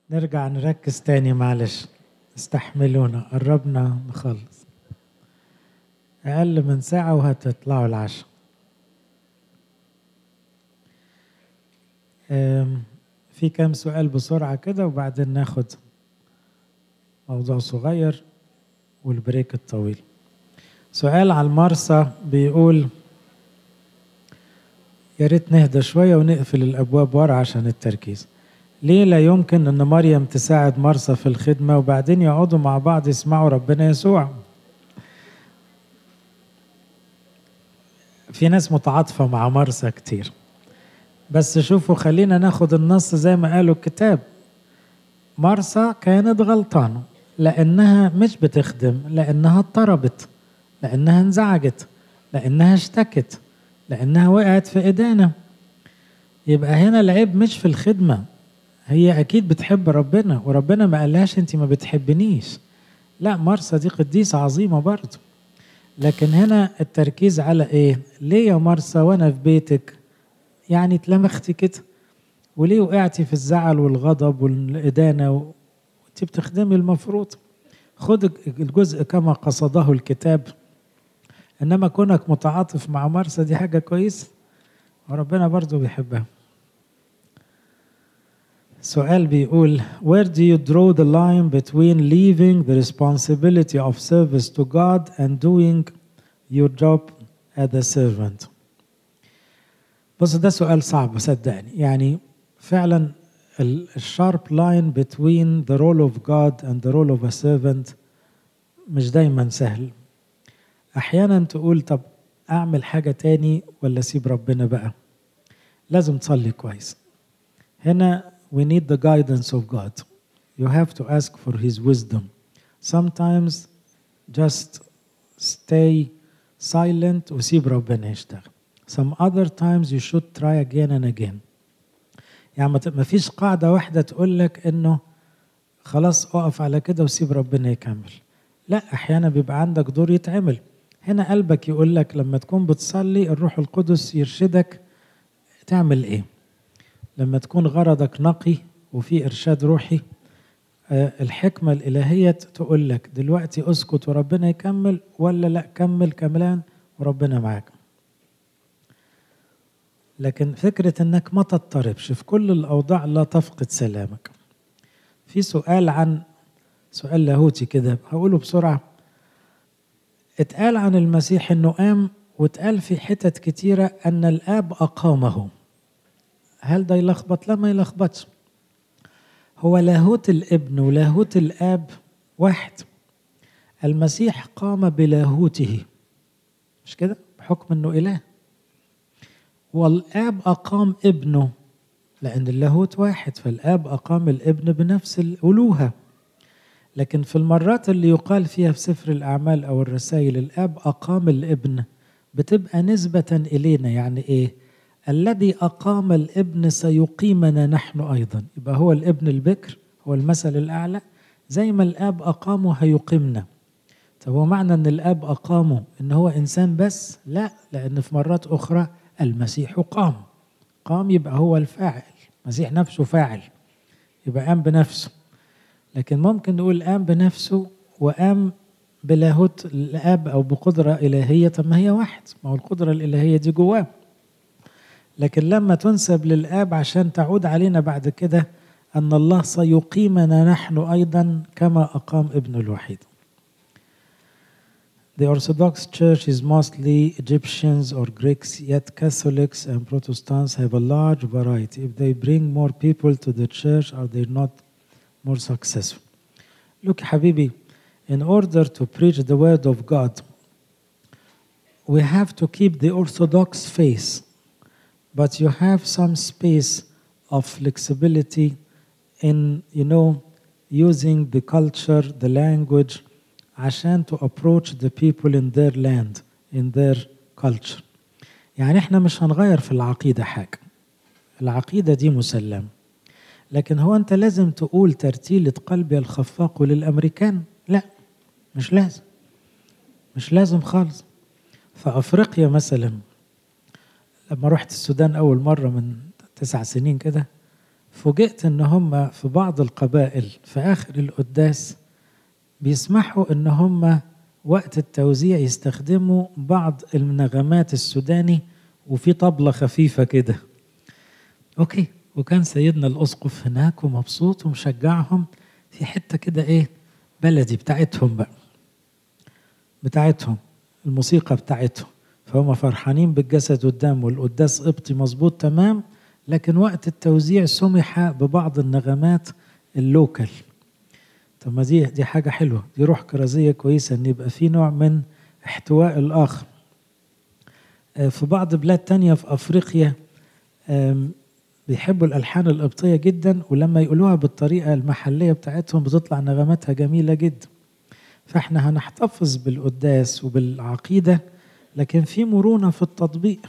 نرجع نركز تاني معلش استحملونا قربنا نخلص أقل من ساعة وهتطلعوا العشاء أم، في كام سؤال بسرعة كده وبعدين ناخد موضوع صغير والبريك الطويل سؤال على المرسى بيقول يا ريت نهدى شوية ونقفل الأبواب ورا عشان التركيز ليه لا يمكن أن مريم تساعد مرسى في الخدمة وبعدين يقعدوا مع بعض يسمعوا ربنا يسوع في ناس متعاطفة مع مرسى كتير بس شوفوا خلينا ناخد النص زي ما قالوا الكتاب مرسى كانت غلطانة لأنها مش بتخدم لأنها اضطربت لأنها انزعجت لأنها اشتكت لأنها وقعت في إيدينا يبقى هنا العيب مش في الخدمة هي أكيد بتحب ربنا وربنا ما قالهاش أنت ما بتحبنيش لا مرسى دي قديسة عظيمة برضه لكن هنا التركيز على إيه ليه يا مرسى وأنا في بيتك يعني اتلمختي كده وليه وقعتي في الزعل والغضب والإدانة وانت بتخدمي المفروض خد الجزء كما قصده الكتاب انما كونك متعاطف مع مرسى دي حاجه كويسه وربنا برضو بيحبها سؤال بيقول where do you draw the line between leaving the responsibility of service to God and doing your job as a servant بص ده سؤال صعب صدقني يعني فعلا الشارب لاين between the role of God and the role of a servant مش دايما سهل احيانا تقول طب اعمل حاجة تاني ولا اسيب ربنا بقى لازم تصلي كويس هنا we need the guidance of God you have to ask for his wisdom sometimes just stay silent وسيب ربنا يشتغل some other times you should try again and again يعني ما فيش قاعدة واحدة تقول لك انه خلاص اقف على كده وسيب ربنا يكمل لا احيانا بيبقى عندك دور يتعمل هنا قلبك يقول لك لما تكون بتصلي الروح القدس يرشدك تعمل ايه لما تكون غرضك نقي وفي ارشاد روحي آه الحكمة الإلهية تقول لك دلوقتي اسكت وربنا يكمل ولا لا كمل كملان وربنا معاك لكن فكرة انك ما تضطربش في كل الأوضاع لا تفقد سلامك في سؤال عن سؤال لاهوتي كده هقوله بسرعة اتقال عن المسيح انه قام واتقال في حتت كتيرة ان الاب اقامه هل ده يلخبط لا ما يلخبطش هو لاهوت الابن ولاهوت الاب واحد المسيح قام بلاهوته مش كده بحكم انه اله والاب اقام ابنه لان اللاهوت واحد فالاب اقام الابن بنفس الالوهه لكن في المرات اللي يقال فيها في سفر الأعمال أو الرسائل الأب أقام الابن بتبقى نسبة إلينا يعني إيه؟ الذي أقام الابن سيقيمنا نحن أيضا يبقى هو الابن البكر هو المثل الأعلى زي ما الأب أقامه هيقيمنا طب هو معنى أن الأب أقامه أن هو إنسان بس؟ لا لأن في مرات أخرى المسيح قام قام يبقى هو الفاعل المسيح نفسه فاعل يبقى قام بنفسه لكن ممكن نقول قام بنفسه وقام بلاهوت الاب او بقدره الهيه طب ما هي واحد ما هو القدره الالهيه دي جواه لكن لما تنسب للاب عشان تعود علينا بعد كده ان الله سيقيمنا نحن ايضا كما اقام ابنه الوحيد The Orthodox Church is mostly Egyptians or Greeks, yet Catholics and Protestants have a large variety. If they bring more people to the church, are they not more successful. Look, Habibi, in order to preach the word of God, we have to keep the orthodox faith, but you have some space of flexibility in, you know, using the culture, the language, عشان to approach the people in their land, in their culture. يعني احنا مش هنغير في العقيدة حاجة. العقيدة دي مسلمة. لكن هو انت لازم تقول ترتيلة قلبي الخفاق للامريكان لا مش لازم مش لازم خالص في افريقيا مثلا لما رحت السودان اول مرة من تسع سنين كده فوجئت ان هم في بعض القبائل في اخر القداس بيسمحوا ان هم وقت التوزيع يستخدموا بعض النغمات السوداني وفي طبلة خفيفة كده اوكي وكان سيدنا الاسقف هناك ومبسوط ومشجعهم في حتة كده ايه بلدي بتاعتهم بقى بتاعتهم الموسيقى بتاعتهم فهم فرحانين بالجسد والدم والقداس قبطي مظبوط تمام لكن وقت التوزيع سمح ببعض النغمات اللوكال طب ما دي دي حاجة حلوة دي روح كرازية كويسة إن يبقى في نوع من احتواء الآخر في بعض بلاد تانية في أفريقيا بيحبوا الألحان القبطية جدا ولما يقولوها بالطريقة المحلية بتاعتهم بتطلع نغماتها جميلة جدا فاحنا هنحتفظ بالقداس وبالعقيدة لكن في مرونة في التطبيق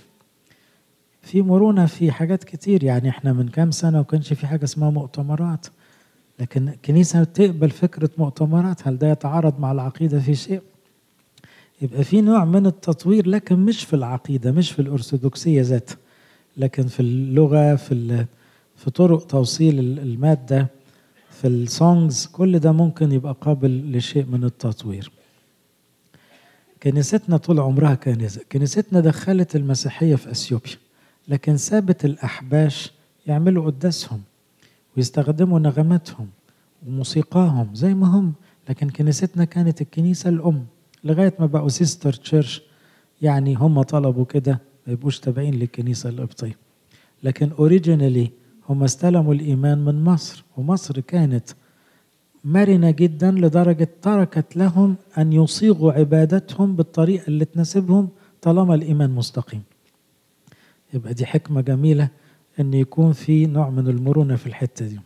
في مرونة في حاجات كتير يعني احنا من كام سنة وكانش في حاجة اسمها مؤتمرات لكن الكنيسة تقبل فكرة مؤتمرات هل ده يتعارض مع العقيدة في شيء يبقى في نوع من التطوير لكن مش في العقيدة مش في الأرثوذكسية ذاتها لكن في اللغة في في طرق توصيل المادة في السونجز كل ده ممكن يبقى قابل لشيء من التطوير كنيستنا طول عمرها كنيسة كنيستنا دخلت المسيحية في أثيوبيا لكن سابت الأحباش يعملوا قداسهم ويستخدموا نغماتهم وموسيقاهم زي ما هم لكن كنيستنا كانت الكنيسة الأم لغاية ما بقوا سيستر تشيرش يعني هم طلبوا كده ما يبقوش تابعين للكنيسة القبطية لكن اوريجينالي هم استلموا الإيمان من مصر ومصر كانت مرنة جدا لدرجة تركت لهم أن يصيغوا عبادتهم بالطريقة اللي تناسبهم طالما الإيمان مستقيم يبقى دي حكمة جميلة أن يكون في نوع من المرونة في الحتة دي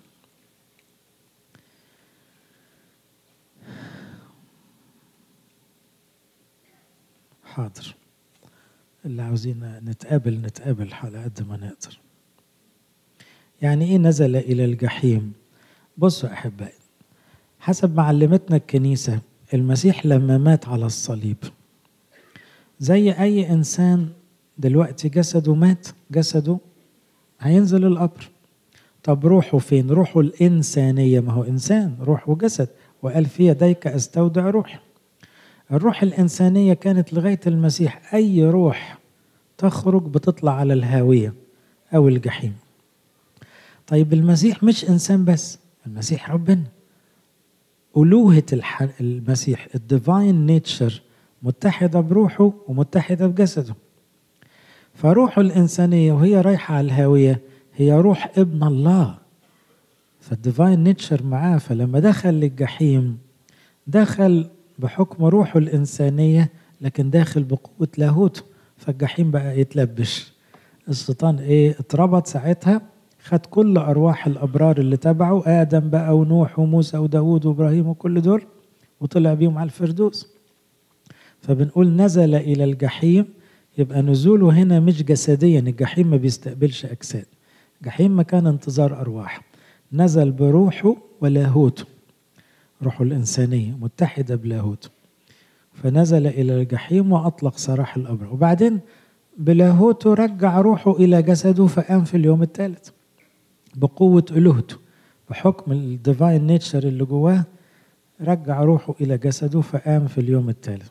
حاضر اللي عاوزين نتقابل نتقابل على قد ما نقدر يعني ايه نزل الى الجحيم بصوا احبائي حسب معلمتنا الكنيسه المسيح لما مات على الصليب زي اي انسان دلوقتي جسده مات جسده هينزل القبر طب روحه فين روحه الانسانيه ما هو انسان روح وجسد وقال في يديك استودع روحي الروح الإنسانية كانت لغاية المسيح أي روح تخرج بتطلع على الهاوية أو الجحيم طيب المسيح مش إنسان بس المسيح ربنا ألوهة المسيح الديفاين نيتشر متحدة بروحه ومتحدة بجسده فروحه الإنسانية وهي رايحة على الهاوية هي روح ابن الله فالديفاين نيتشر معاه فلما دخل للجحيم دخل بحكم روحه الإنسانية لكن داخل بقوة لاهوته فالجحيم بقى يتلبش الشيطان ايه اتربط ساعتها خد كل أرواح الأبرار اللي تبعه آدم بقى ونوح وموسى وداود وإبراهيم وكل دول وطلع بيهم على الفردوس فبنقول نزل إلى الجحيم يبقى نزوله هنا مش جسديا الجحيم ما بيستقبلش أجساد جحيم مكان انتظار أرواح نزل بروحه ولاهوته روحه الإنسانية متحدة بلاهوته فنزل إلى الجحيم وأطلق سراح الأبرار وبعدين بلاهوته رجع روحه إلى جسده فقام في اليوم الثالث بقوة ألوهته بحكم الديفاين نيتشر اللي جواه رجع روحه إلى جسده فقام في اليوم الثالث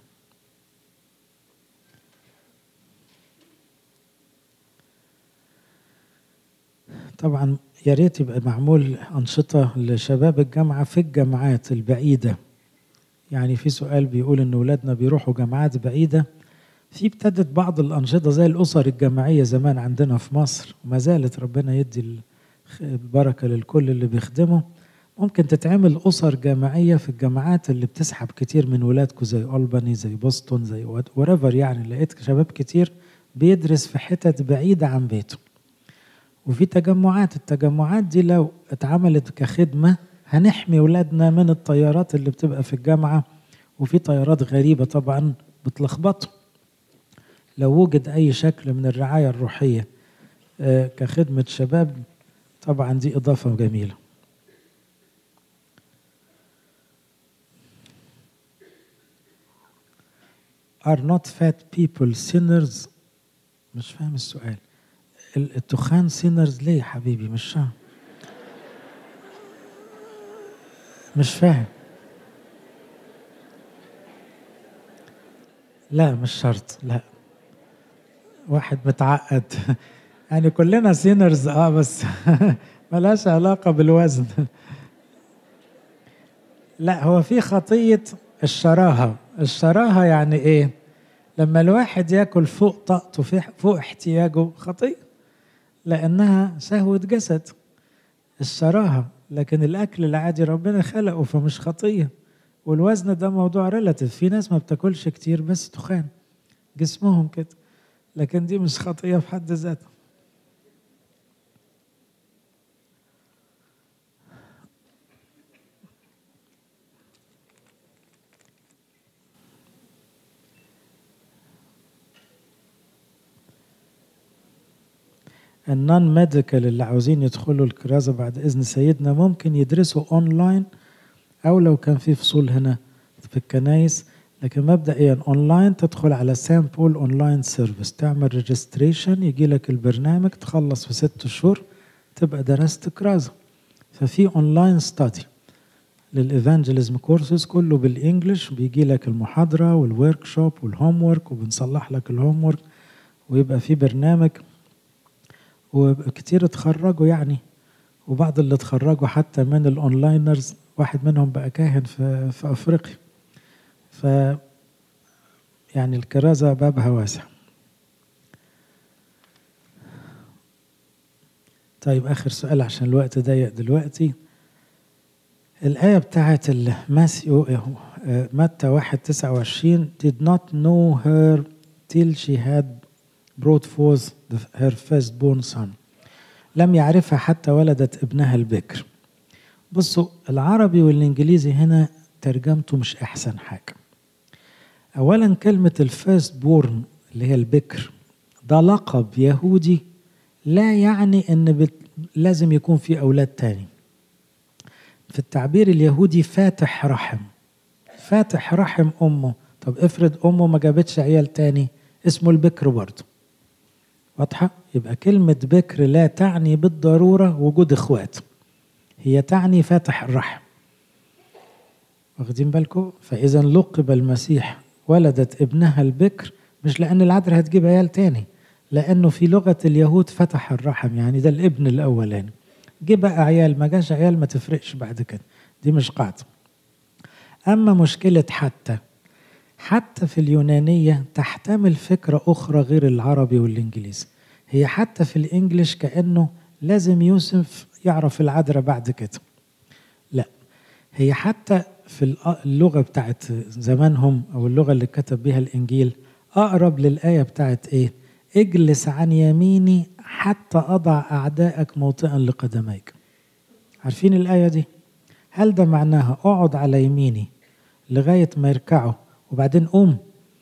طبعا يا ريت يبقى معمول أنشطة لشباب الجامعة في الجامعات البعيدة يعني في سؤال بيقول إن أولادنا بيروحوا جامعات بعيدة في ابتدت بعض الأنشطة زي الأسر الجامعية زمان عندنا في مصر وما زالت ربنا يدي البركة للكل اللي بيخدمه ممكن تتعمل أسر جامعية في الجامعات اللي بتسحب كتير من ولادكم زي ألباني زي بوسطن زي وريفر يعني لقيت شباب كتير بيدرس في حتت بعيدة عن بيته وفي تجمعات التجمعات دي لو اتعملت كخدمة هنحمي ولادنا من الطيارات اللي بتبقى في الجامعة وفي طيارات غريبة طبعا بتلخبطهم لو وجد أي شكل من الرعاية الروحية كخدمة شباب طبعا دي إضافة جميلة are not fat people sinners مش فاهم السؤال التخان سينرز ليه يا حبيبي مش فاهم مش فاهم لا مش شرط لا واحد متعقد يعني كلنا سينرز اه بس ملهاش علاقة بالوزن لا هو في خطية الشراهة الشراهة يعني ايه لما الواحد ياكل فوق طاقته فوق احتياجه خطية لأنها شهوة جسد الشراهة لكن الأكل العادي ربنا خلقه فمش خطية والوزن ده موضوع ريلاتيف في ناس ما بتاكلش كتير بس تخان جسمهم كده لكن دي مش خطية في حد ذاتها النون ميديكال اللي عاوزين يدخلوا الكرازة بعد إذن سيدنا ممكن يدرسوا أونلاين أو لو كان في فصول هنا في الكنايس لكن مبدئيا أونلاين تدخل على سامبول أونلاين سيرفيس تعمل ريجستريشن يجي لك البرنامج تخلص في ست شهور تبقى درست كرازة ففي أونلاين ستادي للإيفانجيليزم كورسز كله بالإنجلش بيجي لك المحاضرة والورك شوب والهوم ورك وبنصلح لك الهوم ورك ويبقى في برنامج وكتير اتخرجوا يعني وبعض اللي اتخرجوا حتى من الاونلاينرز واحد منهم بقى كاهن في, في افريقيا ف يعني الكرازة بابها واسع طيب آخر سؤال عشان الوقت ضيق دلوقتي الآية بتاعت ماسيو متى واحد تسعة وعشرين did not know her till she had brought forth her firstborn son لم يعرفها حتى ولدت ابنها البكر بصوا العربي والانجليزي هنا ترجمته مش احسن حاجه اولا كلمه الفيرست بورن اللي هي البكر ده لقب يهودي لا يعني ان بت... لازم يكون في اولاد تاني في التعبير اليهودي فاتح رحم فاتح رحم امه طب افرض امه ما جابتش عيال تاني اسمه البكر برضه واضحة؟ يبقى كلمة بكر لا تعني بالضرورة وجود اخوات هي تعني فاتح الرحم واخدين بالكم؟ فإذا لقب المسيح ولدت ابنها البكر مش لأن العذراء هتجيب عيال تاني لأنه في لغة اليهود فتح الرحم يعني ده الابن الأولاني جه بقى عيال ما جاش عيال ما تفرقش بعد كده دي مش قاعدة أما مشكلة حتى حتى في اليونانية تحتمل فكرة أخرى غير العربي والإنجليزي هي حتى في الإنجليش كأنه لازم يوسف يعرف العذراء بعد كده لا هي حتى في اللغة بتاعت زمانهم أو اللغة اللي كتب بها الإنجيل أقرب للآية بتاعت إيه اجلس عن يميني حتى أضع أعدائك موطئا لقدميك عارفين الآية دي هل ده معناها اقعد على يميني لغاية ما يركعوا وبعدين قوم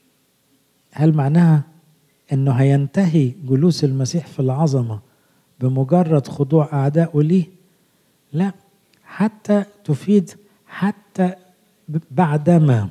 هل معناها انه هينتهي جلوس المسيح في العظمه بمجرد خضوع اعدائه ليه لا حتى تفيد حتى بعدما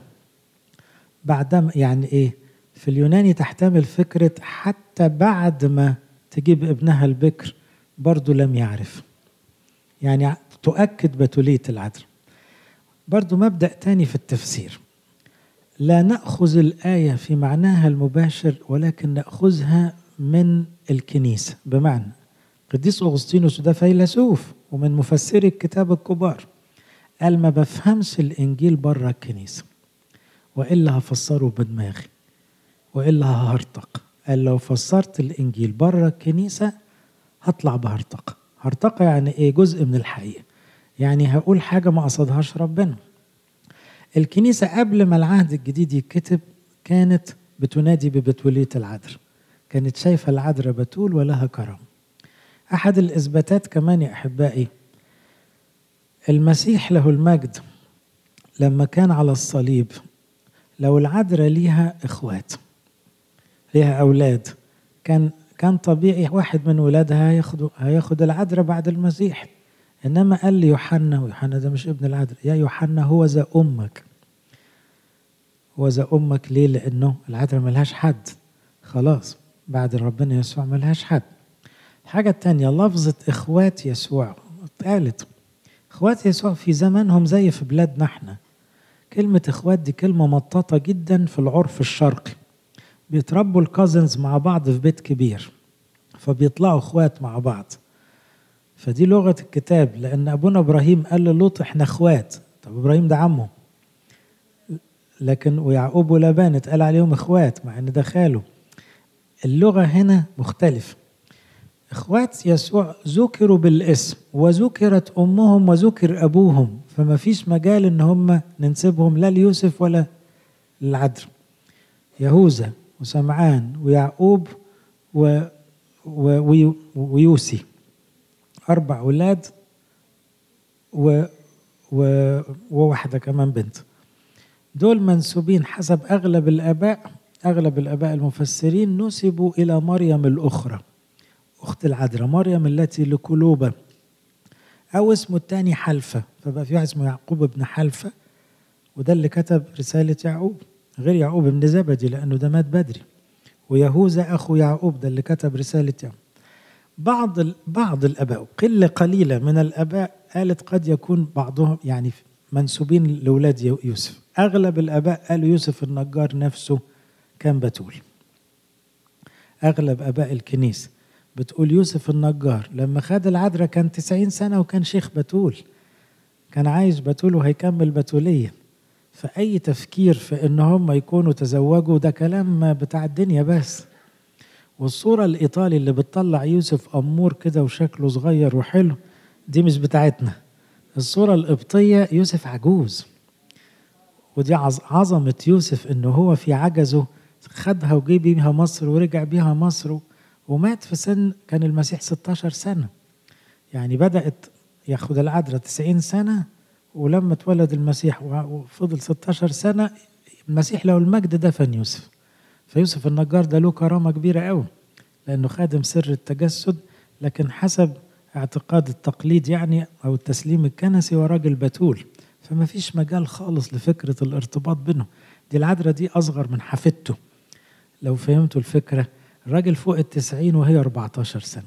بعدما يعني ايه في اليوناني تحتمل فكره حتى بعد ما تجيب ابنها البكر برضه لم يعرف يعني تؤكد بتوليه العذر برضه مبدا تاني في التفسير لا ناخذ الايه في معناها المباشر ولكن ناخذها من الكنيسه بمعنى قديس اغسطينوس ده فيلسوف ومن مفسري الكتاب الكبار قال ما بفهمش الانجيل بره الكنيسه والا هفسره بدماغي والا ههرطق قال لو فسرت الانجيل بره الكنيسه هطلع بهرطقه هرطقه يعني ايه جزء من الحقيقه يعني هقول حاجه ما قصدهاش ربنا الكنيسة قبل ما العهد الجديد يتكتب كانت بتنادي ببتولية العذر كانت شايفة العذراء بتول ولها كرم أحد الإثباتات كمان يا أحبائي المسيح له المجد لما كان على الصليب لو العذراء ليها إخوات ليها أولاد كان كان طبيعي واحد من ولادها هياخد هياخد العذراء بعد المسيح انما قال لي يوحنا ويوحنا ده مش ابن العذراء يا يوحنا هو ذا امك هو ذا امك ليه لانه العذراء ملهاش حد خلاص بعد ربنا يسوع ملهاش حد الحاجة التانية لفظة إخوات يسوع اتقالت اخوات يسوع في زمانهم زي في بلادنا احنا كلمة اخوات دي كلمة مطاطة جدا في العرف الشرقي بيتربوا الكازنز مع بعض في بيت كبير فبيطلعوا اخوات مع بعض فدي لغة الكتاب لأن أبونا إبراهيم قال للوط إحنا إخوات طب إبراهيم ده عمه لكن ويعقوب ولابان اتقال عليهم إخوات مع إن ده خاله اللغة هنا مختلفة إخوات يسوع ذكروا بالاسم وذكرت أمهم وذكر أبوهم فما فيش مجال إن هم ننسبهم لا ليوسف ولا للعذر يهوذا وسمعان ويعقوب و... و... ويوسي أربع أولاد و... و... وواحدة كمان بنت دول منسوبين حسب أغلب الآباء أغلب الآباء المفسرين نسبوا إلى مريم الأخرى أخت العذراء مريم التي لقلوبة أو اسمه الثاني حلفة فبقى في واحد اسمه يعقوب بن حلفة وده اللي كتب رسالة يعقوب غير يعقوب بن زبدي لأنه ده مات بدري ويهوذا أخو يعقوب ده اللي كتب رسالة يعقوب بعض بعض الاباء قله قليله من الاباء قالت قد يكون بعضهم يعني منسوبين لاولاد يوسف اغلب الاباء قالوا يوسف النجار نفسه كان بتول اغلب اباء الكنيسه بتقول يوسف النجار لما خد العذراء كان 90 سنه وكان شيخ بتول كان عايش بتول وهيكمل بتوليه فاي تفكير في ان هم يكونوا تزوجوا ده كلام بتاع الدنيا بس والصورة الإيطالي اللي بتطلع يوسف أمور كده وشكله صغير وحلو دي مش بتاعتنا الصورة القبطية يوسف عجوز ودي عظمة يوسف إنه هو في عجزه خدها وجي بيها مصر ورجع بيها مصر ومات في سن كان المسيح 16 سنة يعني بدأت ياخد العذراء 90 سنة ولما اتولد المسيح وفضل 16 سنة المسيح له المجد دفن يوسف فيوسف النجار ده له كرامة كبيرة قوي لأنه خادم سر التجسد لكن حسب اعتقاد التقليد يعني أو التسليم الكنسي وراجل بتول فما فيش مجال خالص لفكرة الارتباط بينهم دي العذراء دي أصغر من حفيدته لو فهمتوا الفكرة الراجل فوق التسعين وهي 14 سنة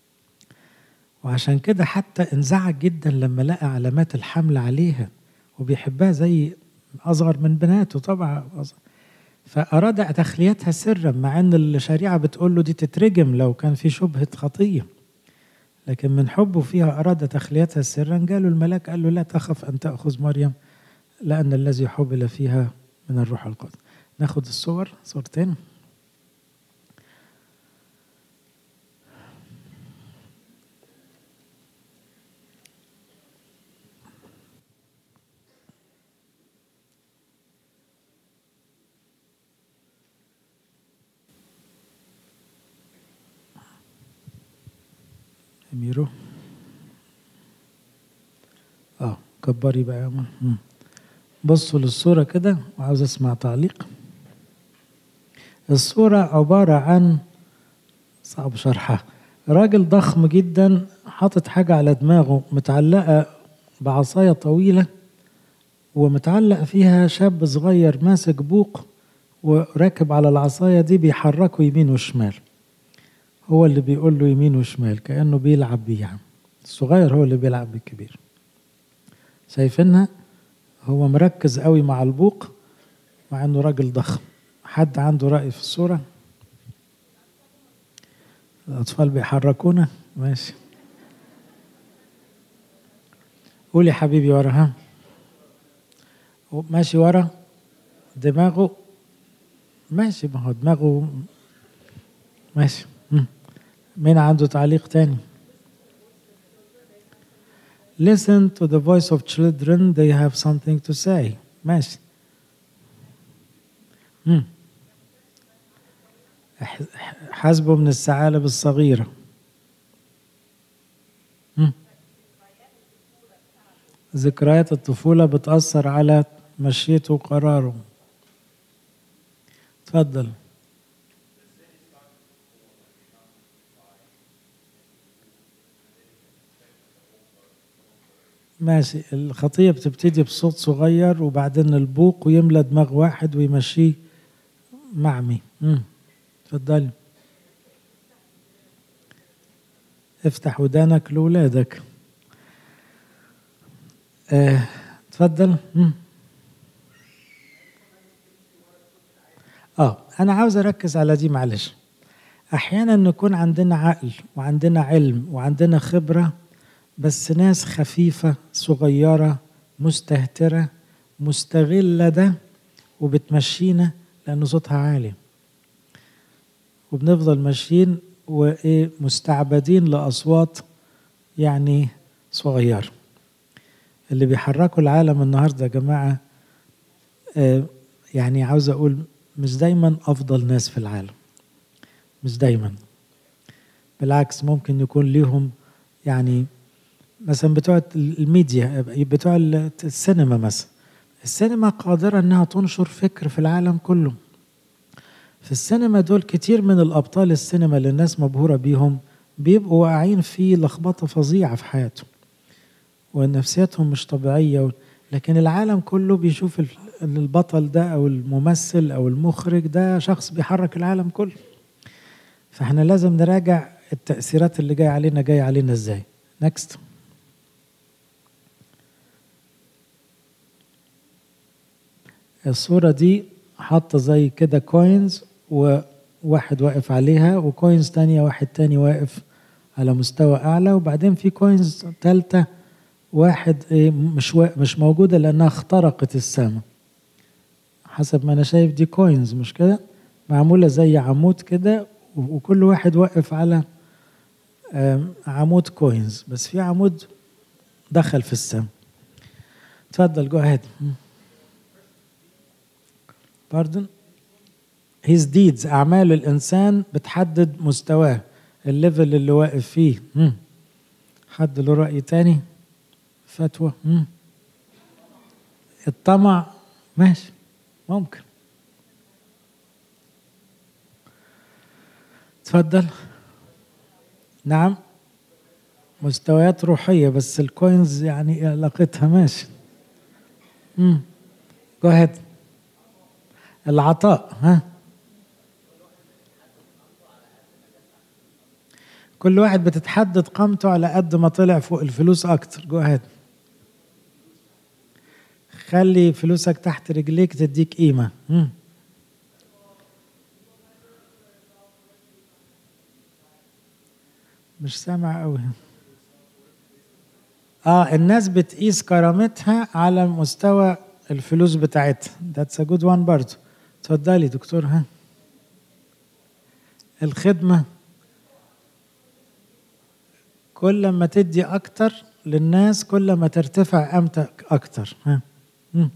وعشان كده حتى انزعج جدا لما لقى علامات الحمل عليها وبيحبها زي أصغر من بناته طبعا فأراد تخليتها سرا مع أن الشريعة بتقول له دي تترجم لو كان في شبهة خطية لكن من حبه فيها أراد تخليتها سرا قالوا الملاك قال له لا تخف أن تأخذ مريم لأن الذي حبل فيها من الروح القدس ناخد الصور صورتين أميرو اه كبري بقى يا مم. بصوا للصورة كده وعاوز اسمع تعليق الصورة عبارة عن صعب شرحها راجل ضخم جدا حاطط حاجة على دماغه متعلقة بعصاية طويلة ومتعلق فيها شاب صغير ماسك بوق وراكب على العصاية دي بيحركه يمين وشمال هو اللي بيقول له يمين وشمال كأنه بيلعب بيه يعني الصغير هو اللي بيلعب بالكبير شايفينها هو مركز قوي مع البوق مع انه راجل ضخم حد عنده رأي في الصورة الأطفال بيحركونا ماشي قول يا حبيبي ورا ها ماشي ورا دماغه ماشي ما هو دماغه ماشي مين عنده تعليق تاني listen to the voice of children they have something to say ماشي مم. حاسبه من الثعالب الصغيرة مم. ذكريات الطفولة بتأثر على مشيته وقراره تفضل ماشي الخطية بتبتدي بصوت صغير وبعدين البوق ويملى دماغ واحد ويمشيه معمي امم اتفضلي افتح ودانك لولادك آه، اتفضل مم. اه انا عاوز اركز على دي معلش احيانا نكون عندنا عقل وعندنا علم وعندنا خبره بس ناس خفيفه صغيره مستهتره مستغله ده وبتمشينا لان صوتها عالي وبنفضل ماشيين وايه مستعبدين لاصوات يعني صغيره اللي بيحركوا العالم النهارده يا جماعه آه يعني عاوز اقول مش دايما افضل ناس في العالم مش دايما بالعكس ممكن يكون ليهم يعني مثلا بتوع الميديا بتوع السينما مثلا السينما قادرة انها تنشر فكر في العالم كله في السينما دول كتير من الابطال السينما اللي الناس مبهورة بيهم بيبقوا واقعين في لخبطة فظيعة في حياتهم ونفسياتهم مش طبيعية لكن العالم كله بيشوف البطل ده او الممثل او المخرج ده شخص بيحرك العالم كله فاحنا لازم نراجع التأثيرات اللي جاية علينا جاية علينا ازاي نكست الصورة دي حاطة زي كده كوينز وواحد واقف عليها وكوينز تانية واحد تاني واقف على مستوى أعلى وبعدين في كوينز تالتة واحد إيه مش مش موجودة لأنها اخترقت السماء حسب ما أنا شايف دي كوينز مش كده معمولة زي عمود كده وكل واحد واقف على عمود كوينز بس في عمود دخل في السماء اتفضل جو اهيد باردن his deeds أعمال الإنسان بتحدد مستواه الليفل اللي واقف فيه مم. حد له رأي تاني فتوى مم. الطمع ماشي ممكن تفضل نعم مستويات روحية بس الكوينز يعني علاقتها ماشي امم جو ahead العطاء ها كل واحد بتتحدد قامته على قد ما طلع فوق الفلوس اكتر جو ahead خلي فلوسك تحت رجليك تديك قيمة مم. مش سامع قوي اه الناس بتقيس كرامتها على مستوى الفلوس بتاعتها that's a good one برضه اتفضلي دكتور ها الخدمة كل ما تدي أكتر للناس كل ما ترتفع قيمتك أكتر ها مم.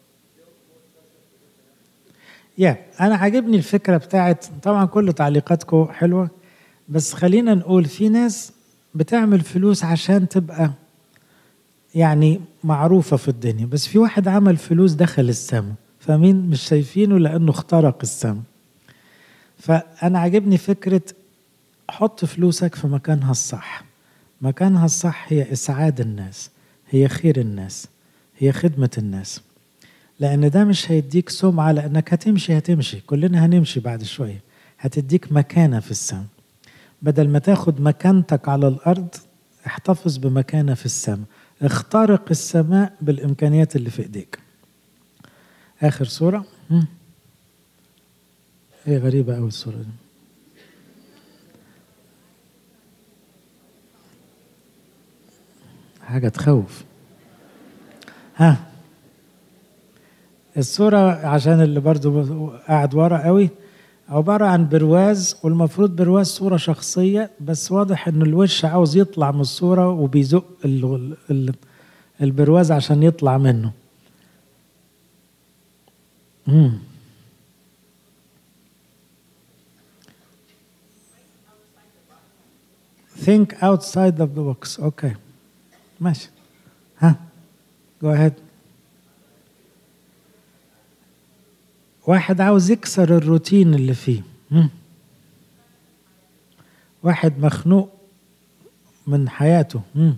يا yeah. أنا عاجبني الفكرة بتاعت طبعا كل تعليقاتكم حلوة بس خلينا نقول في ناس بتعمل فلوس عشان تبقى يعني معروفة في الدنيا بس في واحد عمل فلوس دخل السماء فمين مش شايفينه لأنه اخترق السماء فأنا عاجبني فكرة حط فلوسك في مكانها الصح مكانها الصح هي إسعاد الناس هي خير الناس هي خدمة الناس لأن ده مش هيديك سمعة لأنك هتمشي هتمشي كلنا هنمشي بعد شوية هتديك مكانة في السماء بدل ما تاخد مكانتك على الأرض احتفظ بمكانة في السماء اخترق السماء بالإمكانيات اللي في إيديك آخر صورة هي غريبة أوي الصورة دي حاجة تخوف ها الصورة عشان اللي برضو قاعد ورا قوي عبارة عن برواز والمفروض برواز صورة شخصية بس واضح ان الوش عاوز يطلع من الصورة وبيزق ال ال البرواز عشان يطلع منه مم. think outside of the box اوكي okay. ماشي ها go ahead واحد عاوز يكسر الروتين اللي فيه مم. واحد مخنوق من حياته مم.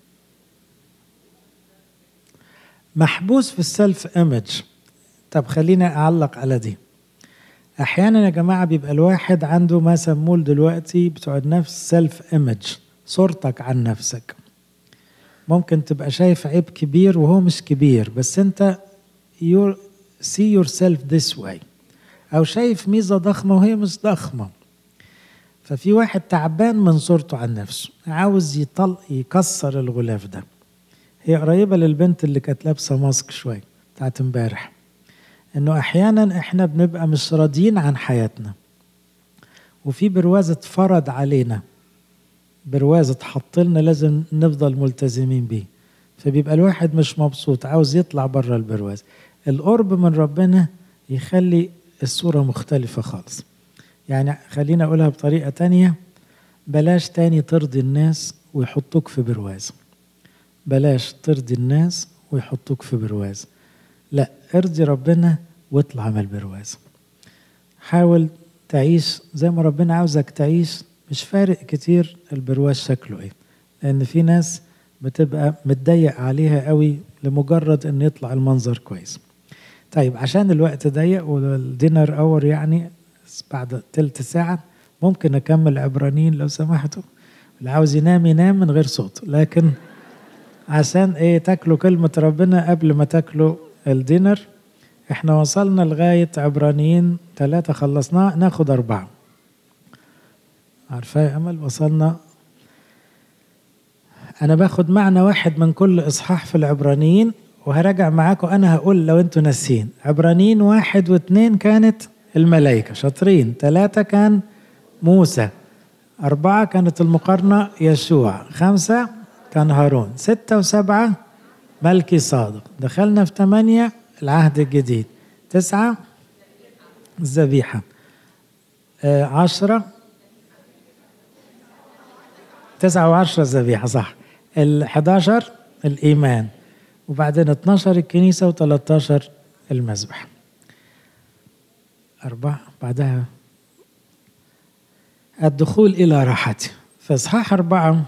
محبوس في السيلف ايمج طب خلينا اعلق على دي احيانا يا جماعه بيبقى الواحد عنده ما سموه دلوقتي بتوع النفس سيلف ايمج صورتك عن نفسك ممكن تبقى شايف عيب كبير وهو مش كبير بس انت you see yourself this way او شايف ميزة ضخمة وهي مش ضخمة ففي واحد تعبان من صورته عن نفسه عاوز يطل يكسر الغلاف ده هي قريبة للبنت اللي كانت لابسة ماسك شوية بتاعت امبارح انه احيانا احنا بنبقى مش راضيين عن حياتنا وفي برواز اتفرض علينا برواز اتحط لنا لازم نفضل ملتزمين بيه فبيبقى الواحد مش مبسوط عاوز يطلع بره البرواز القرب من ربنا يخلي الصورة مختلفة خالص يعني خلينا أقولها بطريقة تانية بلاش تاني ترضي الناس ويحطوك في برواز بلاش ترضي الناس ويحطوك في برواز لا ارضي ربنا واطلع من البرواز حاول تعيش زي ما ربنا عاوزك تعيش مش فارق كتير البرواز شكله ايه لان في ناس بتبقى متضيق عليها قوي لمجرد ان يطلع المنظر كويس طيب عشان الوقت ضيق والدينر اور يعني بعد تلت ساعة ممكن أكمل عبرانيين لو سمحتوا اللي عاوز ينام ينام من غير صوت لكن عشان ايه تاكلوا كلمة ربنا قبل ما تاكلوا الدينر احنا وصلنا لغاية عبرانيين ثلاثة خلصناه ناخد أربعة عارفة يا أمل وصلنا أنا باخد معنى واحد من كل إصحاح في العبرانيين وهراجع معاكم أنا هقول لو أنتوا ناسين عبرانيين واحد واثنين كانت الملائكة شاطرين ثلاثة كان موسى أربعة كانت المقارنة يشوع خمسة كان هارون ستة وسبعة ملكي صادق دخلنا في ثمانية العهد الجديد تسعة الذبيحة آه عشرة تسعة وعشرة الذبيحة صح الحداشر الإيمان وبعدين 12 الكنيسة و13 المذبح أربعة بعدها الدخول إلى راحتي في إصحاح أربعة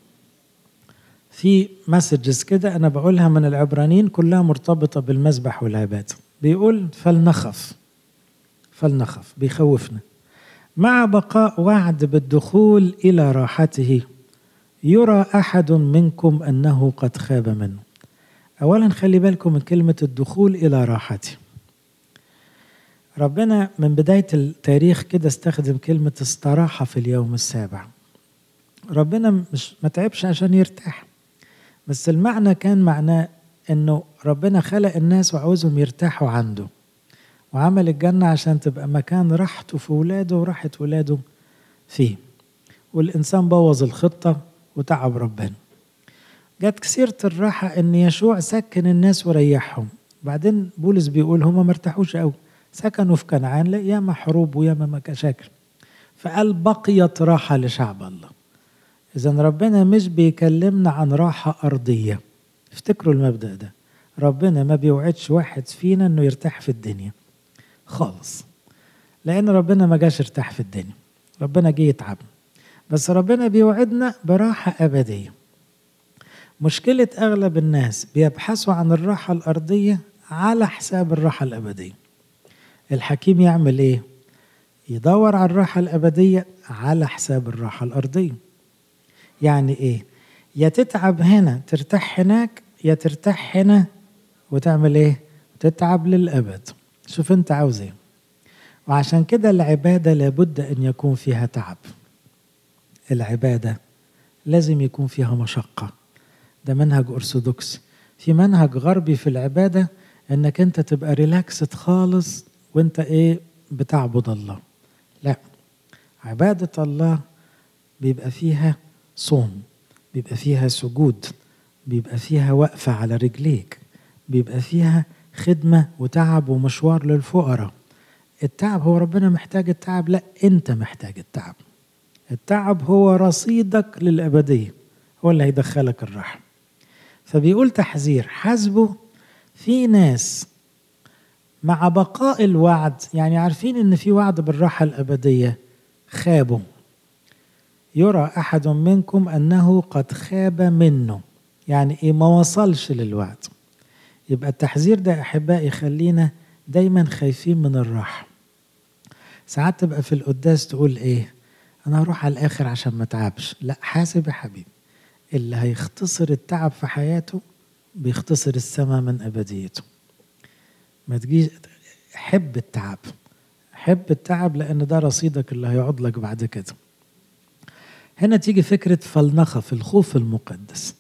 في مسجز كده أنا بقولها من العبرانيين كلها مرتبطة بالمذبح والعبادة بيقول فلنخف فلنخف بيخوفنا مع بقاء وعد بالدخول إلى راحته يرى أحد منكم أنه قد خاب منه أولا خلي بالكم من كلمة الدخول إلى راحته ربنا من بداية التاريخ كده استخدم كلمة استراحة في اليوم السابع ربنا مش ما تعبش عشان يرتاح بس المعنى كان معناه انه ربنا خلق الناس وعاوزهم يرتاحوا عنده وعمل الجنة عشان تبقى مكان راحته في ولاده وراحة ولاده فيه والإنسان بوظ الخطة وتعب ربنا جت سيرة الراحة إن يشوع سكن الناس وريحهم بعدين بولس بيقول هما ما ارتاحوش قوي سكنوا في كنعان لا ياما حروب وياما مشاكل فقال بقيت راحة لشعب الله إذا ربنا مش بيكلمنا عن راحة أرضية افتكروا المبدأ ده ربنا ما بيوعدش واحد فينا إنه يرتاح في الدنيا خالص لأن ربنا ما جاش ارتاح في الدنيا ربنا جه يتعب بس ربنا بيوعدنا براحة أبدية مشكلة أغلب الناس بيبحثوا عن الراحة الأرضية على حساب الراحة الأبدية الحكيم يعمل إيه؟ يدور على الراحة الأبدية على حساب الراحة الأرضية يعني إيه؟ يا تتعب هنا ترتاح هناك يا ترتاح هنا وتعمل إيه؟ تتعب للأبد شوف أنت عاوز إيه وعشان كده العبادة لابد أن يكون فيها تعب العبادة لازم يكون فيها مشقة ده منهج أرثوذكسي في منهج غربي في العبادة انك انت تبقى ريلاكسد خالص وانت ايه بتعبد الله لا عبادة الله بيبقى فيها صوم بيبقى فيها سجود بيبقى فيها وقفة على رجليك بيبقى فيها خدمة وتعب ومشوار للفقراء التعب هو ربنا محتاج التعب لا انت محتاج التعب التعب هو رصيدك للأبدية هو اللي هيدخلك الراحة فبيقول تحذير حاسبه في ناس مع بقاء الوعد يعني عارفين ان في وعد بالراحة الأبدية خابوا يرى أحد منكم أنه قد خاب منه يعني إيه ما وصلش للوعد يبقى التحذير ده أحبائي يخلينا دايما خايفين من الراحة ساعات تبقى في القداس تقول إيه أنا هروح على الآخر عشان ما تعبش لا حاسب يا حبيبي اللي هيختصر التعب في حياته بيختصر السماء من أبديته ما تجيش حب التعب حب التعب لأن ده رصيدك اللي هيقعد لك بعد كده هنا تيجي فكرة فلنخف الخوف المقدس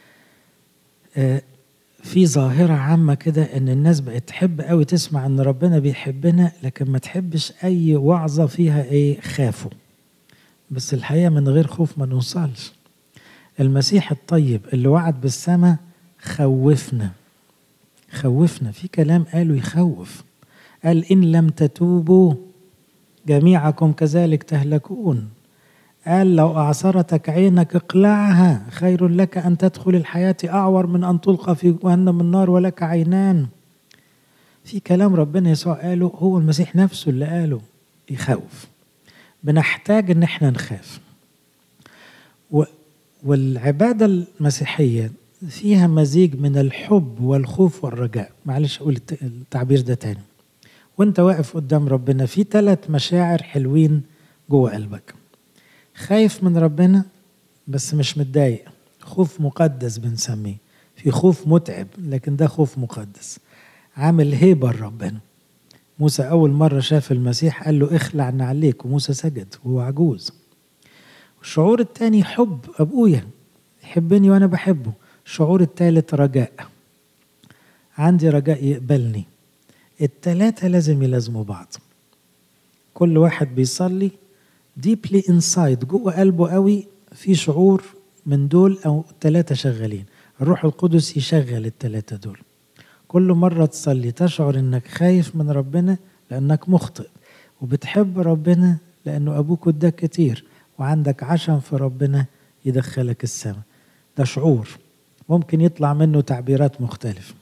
في ظاهرة عامة كده إن الناس بقت تحب قوي تسمع إن ربنا بيحبنا لكن ما تحبش أي وعظة فيها إيه خافوا بس الحقيقة من غير خوف ما نوصلش المسيح الطيب اللي وعد بالسماء خوفنا خوفنا في كلام قاله يخوف قال إن لم تتوبوا جميعكم كذلك تهلكون قال لو أعصرتك عينك اقلعها خير لك أن تدخل الحياة أعور من أن تلقى في جهنم النار ولك عينان في كلام ربنا يسوع قاله هو المسيح نفسه اللي قاله يخوف بنحتاج ان احنا نخاف و والعبادة المسيحية فيها مزيج من الحب والخوف والرجاء معلش أقول التعبير ده تاني وانت واقف قدام ربنا في ثلاث مشاعر حلوين جوه قلبك خايف من ربنا بس مش متضايق خوف مقدس بنسميه في خوف متعب لكن ده خوف مقدس عامل هيبة لربنا موسى أول مرة شاف المسيح قال له اخلع نعليك وموسى سجد وهو عجوز الشعور التاني حب أبويا يحبني وأنا بحبه الشعور التالت رجاء عندي رجاء يقبلني التلاتة لازم يلازموا بعض كل واحد بيصلي ديبلي انسايد جوه قلبه قوي في شعور من دول او ثلاثة شغالين الروح القدس يشغل الثلاثة دول كل مرة تصلي تشعر انك خايف من ربنا لانك مخطئ وبتحب ربنا لانه ابوك اداك كتير وعندك عشم في ربنا يدخلك السماء ده شعور ممكن يطلع منه تعبيرات مختلفة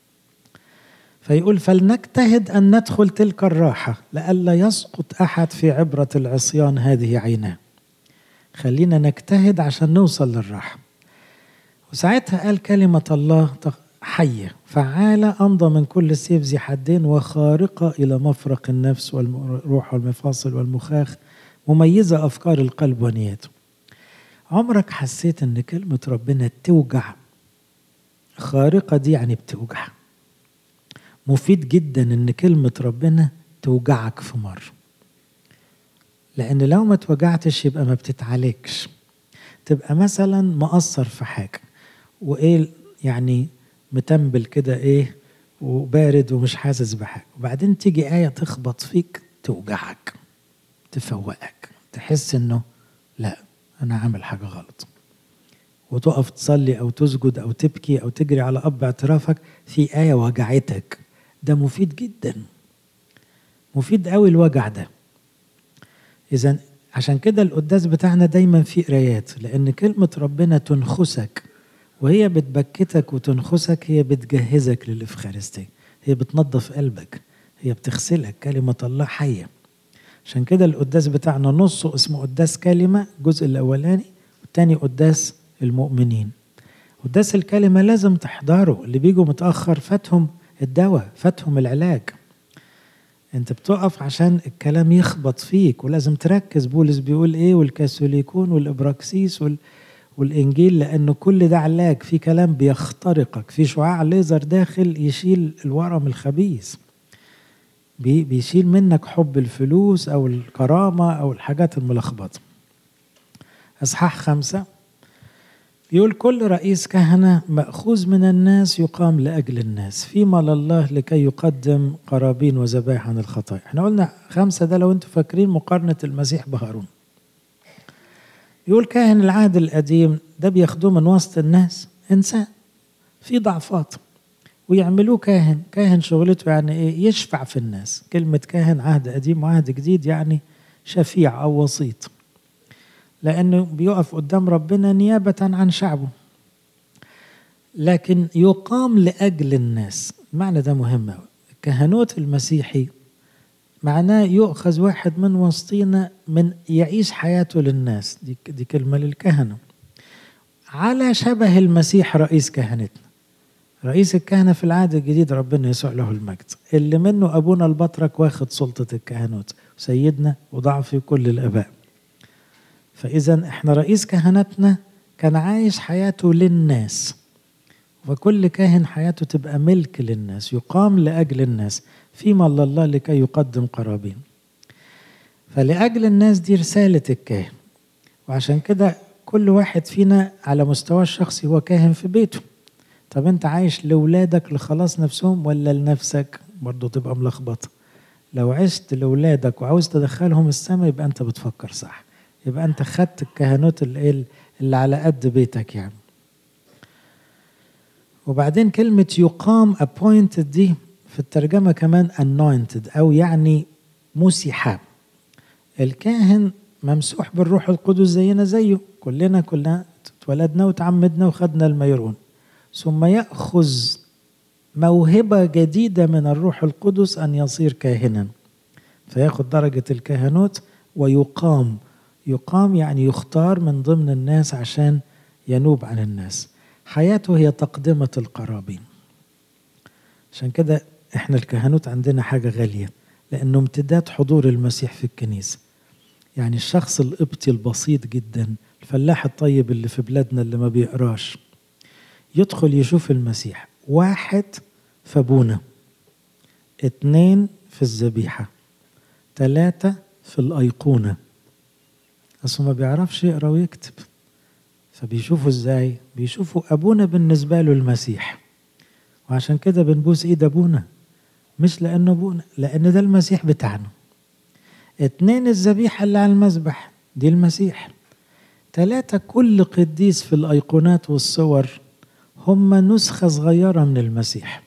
فيقول فلنجتهد أن ندخل تلك الراحة لئلا يسقط أحد في عبرة العصيان هذه عيناه خلينا نجتهد عشان نوصل للراحة وساعتها قال كلمة الله حية فعالة أمضى من كل سيف ذي حدين وخارقة إلى مفرق النفس والروح والمفاصل والمخاخ مميزة أفكار القلب ونياته عمرك حسيت ان كلمة ربنا توجع خارقة دي يعني بتوجع مفيد جدا ان كلمة ربنا توجعك في مرة لان لو ما توجعتش يبقى ما بتتعالجش تبقى مثلا مقصر في حاجة وايه يعني متنبل كده ايه وبارد ومش حاسس بحاجة وبعدين تيجي آية تخبط فيك توجعك تفوقك تحس انه لا انا عامل حاجه غلط وتقف تصلي او تسجد او تبكي او تجري على اب اعترافك في ايه وجعتك ده مفيد جدا مفيد قوي الوجع ده اذا عشان كده القداس بتاعنا دايما فيه قرايات لان كلمه ربنا تنخسك وهي بتبكتك وتنخسك هي بتجهزك للافخارستيه هي بتنظف قلبك هي بتغسلك كلمه الله حيه عشان كده القداس بتاعنا نصه اسمه قداس كلمة الجزء الأولاني والتاني قداس المؤمنين قداس الكلمة لازم تحضره اللي بيجوا متأخر فاتهم الدواء فاتهم العلاج انت بتقف عشان الكلام يخبط فيك ولازم تركز بولس بيقول ايه والكاثوليكون والابراكسيس وال... والانجيل لانه كل ده علاج في كلام بيخترقك في شعاع ليزر داخل يشيل الورم الخبيث بيشيل منك حب الفلوس أو الكرامة أو الحاجات الملخبطة أصحاح خمسة يقول كل رئيس كهنة مأخوذ من الناس يقام لأجل الناس فيما لله لكي يقدم قرابين وذبائح عن الخطايا احنا قلنا خمسة ده لو انتم فاكرين مقارنة المسيح بهارون يقول كاهن العهد القديم ده بياخدوه من وسط الناس إنسان في ضعفات ويعملوه كاهن كاهن شغلته يعني ايه يشفع في الناس كلمة كاهن عهد قديم وعهد جديد يعني شفيع أو وسيط لأنه بيقف قدام ربنا نيابة عن شعبه لكن يقام لأجل الناس المعنى ده مهم أوي الكهنوت المسيحي معناه يؤخذ واحد من وسطينا من يعيش حياته للناس دي, دي كلمة للكهنة على شبه المسيح رئيس كهنتنا رئيس الكهنة في العهد الجديد ربنا يسوع له المجد اللي منه أبونا البطرك واخد سلطة الكهنوت سيدنا وضعفي كل الآباء فإذا إحنا رئيس كهنتنا كان عايش حياته للناس وكل كاهن حياته تبقى ملك للناس يقام لأجل الناس فيما الله لكي يقدم قرابين فلأجل الناس دي رسالة الكاهن وعشان كده كل واحد فينا على مستوى الشخصي هو كاهن في بيته طب انت عايش لولادك لخلاص نفسهم ولا لنفسك برضه تبقى ملخبطة لو عشت لولادك وعاوز تدخلهم السماء يبقى انت بتفكر صح يبقى انت خدت الكهنوت اللي, اللي على قد بيتك يعني وبعدين كلمة يقام appointed دي في الترجمة كمان anointed أو يعني مسحة الكاهن ممسوح بالروح القدس زينا زيه كلنا كلنا اتولدنا وتعمدنا وخدنا الميرون ثم يأخذ موهبة جديدة من الروح القدس أن يصير كاهنا فياخد درجة الكهنوت ويقام يقام يعني يختار من ضمن الناس عشان ينوب عن الناس حياته هي تقدمة القرابين عشان كده احنا الكهنوت عندنا حاجة غالية لأنه امتداد حضور المسيح في الكنيسة يعني الشخص القبطي البسيط جدا الفلاح الطيب اللي في بلادنا اللي ما بيقراش يدخل يشوف المسيح واحد في ابونا اتنين في الذبيحة تلاتة في الأيقونة أصله ما بيعرفش يقرا ويكتب فبيشوفوا ازاي بيشوفوا أبونا بالنسبة له المسيح وعشان كده بنبوس ايد أبونا مش لأنه أبونا لأن ده المسيح بتاعنا اتنين الذبيحة اللي على المذبح دي المسيح تلاتة كل قديس في الأيقونات والصور هم نسخة صغيرة من المسيح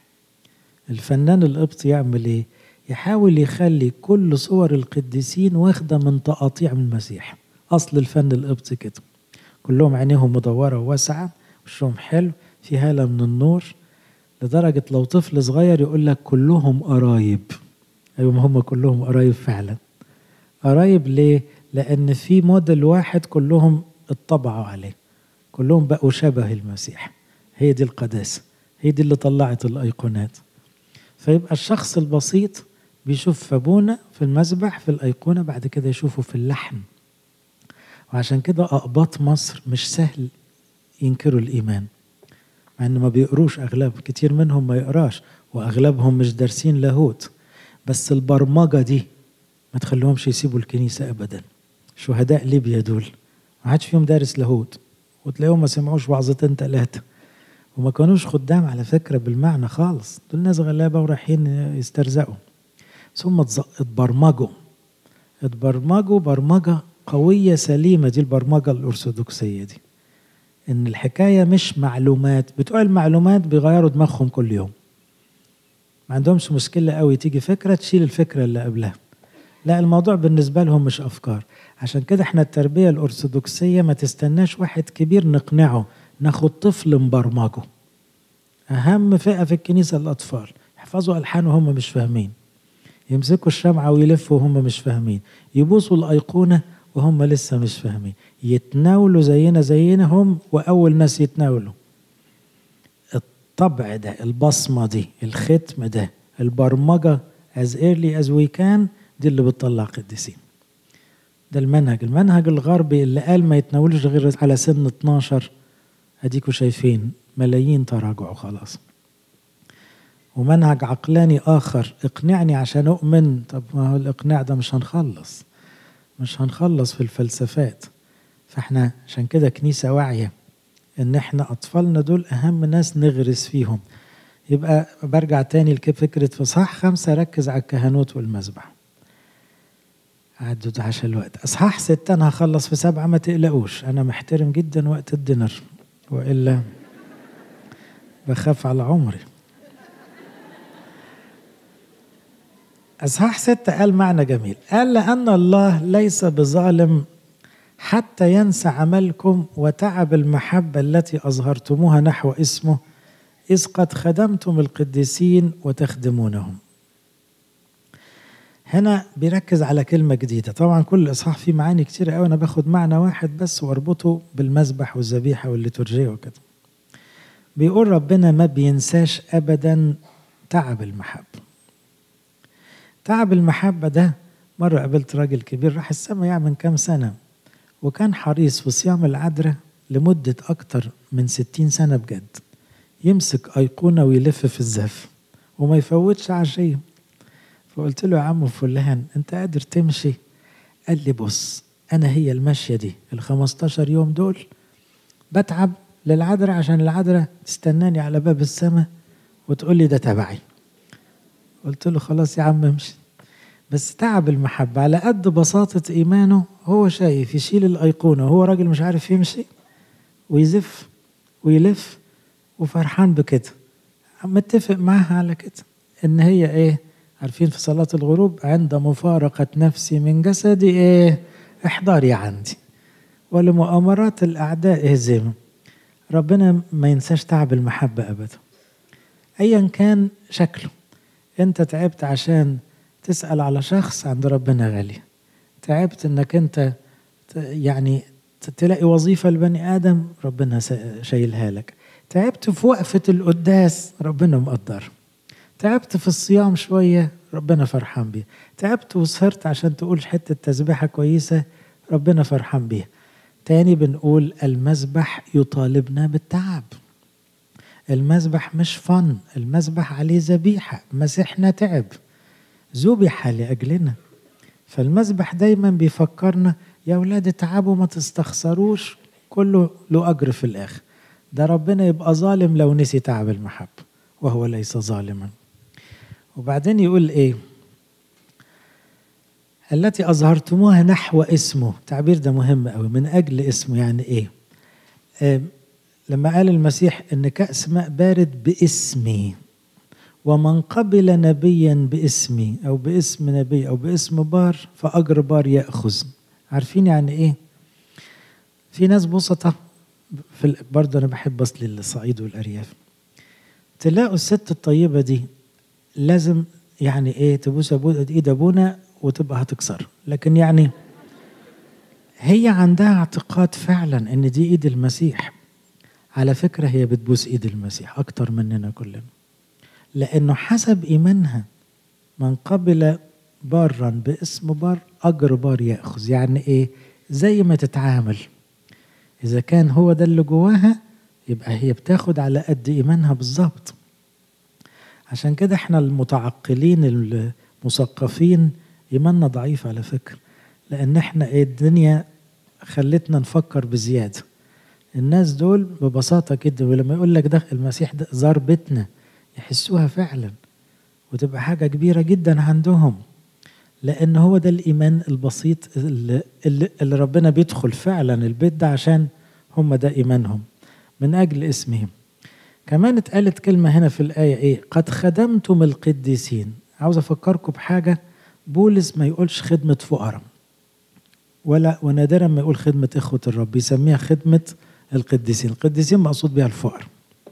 الفنان القبطي يعمل ايه يحاول يخلي كل صور القديسين واخدة من تقاطيع من المسيح أصل الفن القبطي كده كلهم عينيهم مدورة وواسعة وشهم حلو في هالة من النور لدرجة لو طفل صغير يقول لك كلهم قرايب أيوة هم كلهم قرايب فعلا قرايب ليه؟ لأن في موديل واحد كلهم اتطبعوا عليه كلهم بقوا شبه المسيح هي دي القداسة هي دي اللي طلعت الأيقونات فيبقى الشخص البسيط بيشوف في أبونا في المذبح في الأيقونة بعد كده يشوفه في اللحم وعشان كده أقباط مصر مش سهل ينكروا الإيمان مع إن ما بيقروش أغلب كتير منهم ما يقراش وأغلبهم مش دارسين لاهوت بس البرمجة دي ما تخليهمش يسيبوا الكنيسة أبدا شهداء ليبيا دول ما حدش فيهم دارس لاهوت وتلاقيهم ما سمعوش وعظتين ثلاثة وما كانوش خدام على فكرة بالمعنى خالص دول ناس غلابة ورايحين يسترزقوا ثم اتبرمجوا اتبرمجوا برمجة قوية سليمة دي البرمجة الأرثوذكسية دي إن الحكاية مش معلومات بتوع المعلومات بيغيروا دماغهم كل يوم ما عندهمش مشكلة قوي تيجي فكرة تشيل الفكرة اللي قبلها لا الموضوع بالنسبة لهم مش أفكار عشان كده احنا التربية الأرثوذكسية ما تستناش واحد كبير نقنعه ناخد طفل مبرمجه أهم فئة في الكنيسة الأطفال يحفظوا ألحان وهم مش فاهمين يمسكوا الشمعة ويلفوا وهم مش فاهمين يبوسوا الأيقونة وهم لسه مش فاهمين يتناولوا زينا زينا هم وأول ناس يتناولوا الطبع ده البصمة دي الختم ده البرمجة as early as we can دي اللي بتطلع قديسين ده المنهج المنهج الغربي اللي قال ما يتناولوش غير على سن 12 اديكوا شايفين ملايين تراجعوا خلاص ومنهج عقلاني اخر اقنعني عشان اؤمن طب ما هو الاقناع ده مش هنخلص مش هنخلص في الفلسفات فاحنا عشان كده كنيسه واعيه ان احنا اطفالنا دول اهم ناس نغرس فيهم يبقى برجع تاني لفكرة في صح خمسة ركز على الكهنوت والمذبح عدوا عشان الوقت اصحاح ستة انا هخلص في سبعة ما تقلقوش انا محترم جدا وقت الدينر والا بخاف على عمري اصحاح ستة قال معنى جميل قال لان الله ليس بظالم حتى ينسى عملكم وتعب المحبة التي أظهرتموها نحو اسمه إذ قد خدمتم القديسين وتخدمونهم هنا بيركز على كلمة جديدة طبعا كل إصحاح فيه معاني كتير قوي أنا باخد معنى واحد بس واربطه بالمذبح والذبيحة والليتورجية وكده بيقول ربنا ما بينساش أبدا تعب المحبة تعب المحبة ده مرة قابلت راجل كبير راح السما يعني من كام سنة وكان حريص في صيام العذراء لمدة أكتر من ستين سنة بجد يمسك أيقونة ويلف في الزف وما يفوتش عشية فقلت له يا عم فلان أنت قادر تمشي قال لي بص أنا هي المشية دي ال 15 يوم دول بتعب للعذراء عشان العذراء تستناني على باب السماء وتقول لي ده تبعي قلت له خلاص يا عم امشي بس تعب المحبة على قد بساطة إيمانه هو شايف يشيل الأيقونة وهو راجل مش عارف يمشي ويزف ويلف وفرحان بكده متفق معاها على كده إن هي إيه عارفين في صلاة الغروب عند مفارقة نفسي من جسدي إيه احضري عندي ولمؤامرات الأعداء اهزموا ربنا ما ينساش تعب المحبة أبدا أيا كان شكله أنت تعبت عشان تسأل على شخص عند ربنا غالي تعبت انك انت يعني تلاقي وظيفة لبني آدم ربنا شايلها لك تعبت في وقفة القداس ربنا مقدر تعبت في الصيام شوية ربنا فرحان بيه تعبت وسهرت عشان تقول حتة تسبيحة كويسة ربنا فرحان بيها تاني بنقول المسبح يطالبنا بالتعب المسبح مش فن المسبح عليه ذبيحة مسيحنا تعب ذبح لأجلنا فالمسبح دايما بيفكرنا يا أولاد اتعبوا ما تستخسروش كله له أجر في الآخر ده ربنا يبقى ظالم لو نسي تعب المحبة وهو ليس ظالما وبعدين يقول إيه التي أظهرتموها نحو اسمه التعبير ده مهم قوي من أجل اسمه يعني إيه آه لما قال المسيح إن كأس ماء بارد باسمي ومن قبل نبيا باسمي او باسم نبي او باسم بار فاجر بار ياخذ عارفين يعني ايه في ناس بسطة في برضه انا بحب اصلي الصعيد والارياف تلاقوا الست الطيبه دي لازم يعني ايه تبوس ايد ابونا وتبقى هتكسر لكن يعني هي عندها اعتقاد فعلا ان دي ايد المسيح على فكره هي بتبوس ايد المسيح اكتر مننا كلنا لأنه حسب إيمانها من قبل بارا باسم بار أجر بار يأخذ يعني إيه زي ما تتعامل إذا كان هو ده اللي جواها يبقى هي بتاخد على قد إيمانها بالظبط عشان كده احنا المتعقلين المثقفين إيماننا ضعيف على فكرة لأن احنا إيه الدنيا خلتنا نفكر بزيادة الناس دول ببساطة كده ولما يقول لك ده المسيح ده زار بيتنا يحسوها فعلا وتبقى حاجة كبيرة جدا عندهم لأن هو ده الإيمان البسيط اللي, اللي ربنا بيدخل فعلا البيت ده عشان هم ده إيمانهم من أجل اسمهم كمان اتقالت كلمة هنا في الآية إيه قد خدمتم القديسين عاوز أفكركم بحاجة بولس ما يقولش خدمة فقراء ولا ونادرا ما يقول خدمة إخوة الرب يسميها خدمة القديسين القديسين مقصود بها الفقراء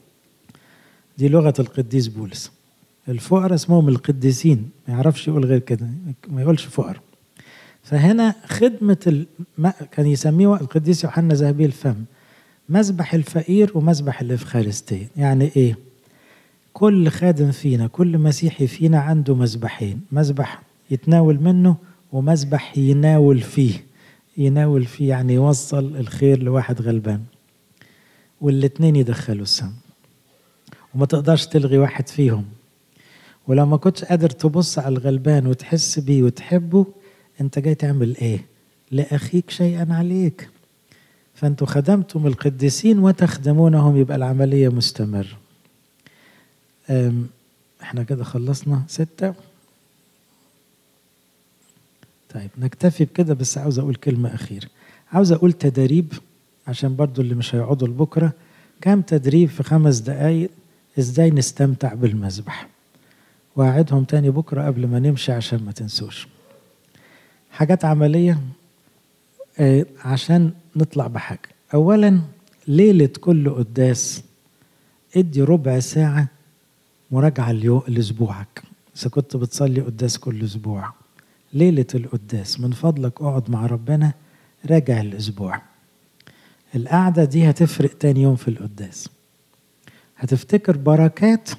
دي لغة القديس بولس الفقراء اسمهم القديسين ما يعرفش يقول غير كده ما يقولش فقراء فهنا خدمة الم... كان يسميه القديس يوحنا ذهبي الفم مذبح الفقير ومذبح الإفخارستية يعني إيه كل خادم فينا كل مسيحي فينا عنده مذبحين مذبح يتناول منه ومذبح يناول فيه يناول فيه يعني يوصل الخير لواحد غلبان والاتنين يدخلوا السم وما تقدرش تلغي واحد فيهم ولو ما كنتش قادر تبص على الغلبان وتحس بيه وتحبه انت جاي تعمل ايه لاخيك شيئا عليك فانتوا خدمتم القديسين وتخدمونهم يبقى العمليه مستمره احنا كده خلصنا ستة طيب نكتفي بكده بس عاوز اقول كلمة أخيرة عاوز اقول تدريب عشان برضو اللي مش هيقعدوا لبكرة كام تدريب في خمس دقايق ازاي نستمتع بالمذبح واعدهم تاني بكرة قبل ما نمشي عشان ما تنسوش حاجات عملية آه عشان نطلع بحاجة أولا ليلة كل قداس ادي ربع ساعة مراجعة لأسبوعك إذا كنت بتصلي قداس كل أسبوع ليلة القداس من فضلك اقعد مع ربنا راجع الأسبوع القعدة دي هتفرق تاني يوم في القداس هتفتكر بركات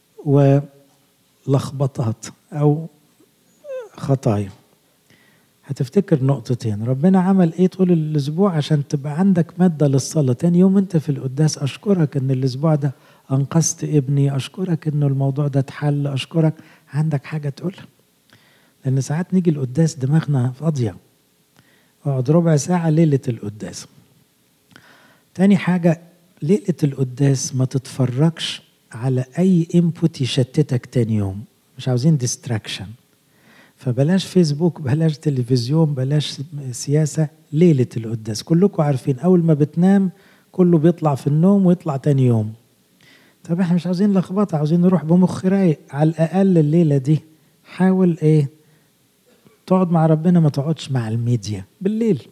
ولخبطات أو خطايا هتفتكر نقطتين ربنا عمل ايه طول الاسبوع عشان تبقى عندك ماده للصلاه تاني يوم انت في القداس اشكرك ان الاسبوع ده انقذت ابني اشكرك انه الموضوع ده اتحل اشكرك عندك حاجه تقولها لان ساعات نيجي القداس دماغنا فاضيه اقعد ربع ساعه ليله القداس تاني حاجه ليله القداس ما تتفرجش على اي انبوت يشتتك تاني يوم مش عاوزين ديستراكشن فبلاش فيسبوك بلاش تلفزيون بلاش سياسة ليلة القداس كلكم عارفين أول ما بتنام كله بيطلع في النوم ويطلع تاني يوم طب احنا مش عاوزين لخبطة عاوزين نروح بمخ رايق على الأقل الليلة دي حاول ايه تقعد مع ربنا ما تقعدش مع الميديا بالليل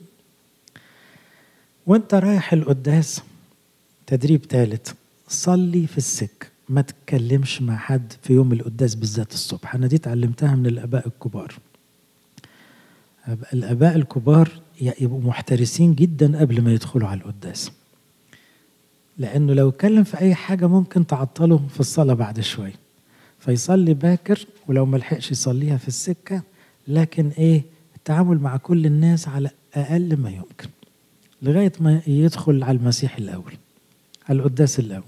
وانت رايح القداس تدريب ثالث صلي في السك ما تتكلمش مع حد في يوم القداس بالذات الصبح انا دي اتعلمتها من الاباء الكبار الاباء الكبار يبقوا محترسين جدا قبل ما يدخلوا على القداس لانه لو اتكلم في اي حاجه ممكن تعطله في الصلاه بعد شويه فيصلي باكر ولو ما لحقش يصليها في السكه لكن ايه التعامل مع كل الناس على اقل ما يمكن لغايه ما يدخل على المسيح الاول على القداس الاول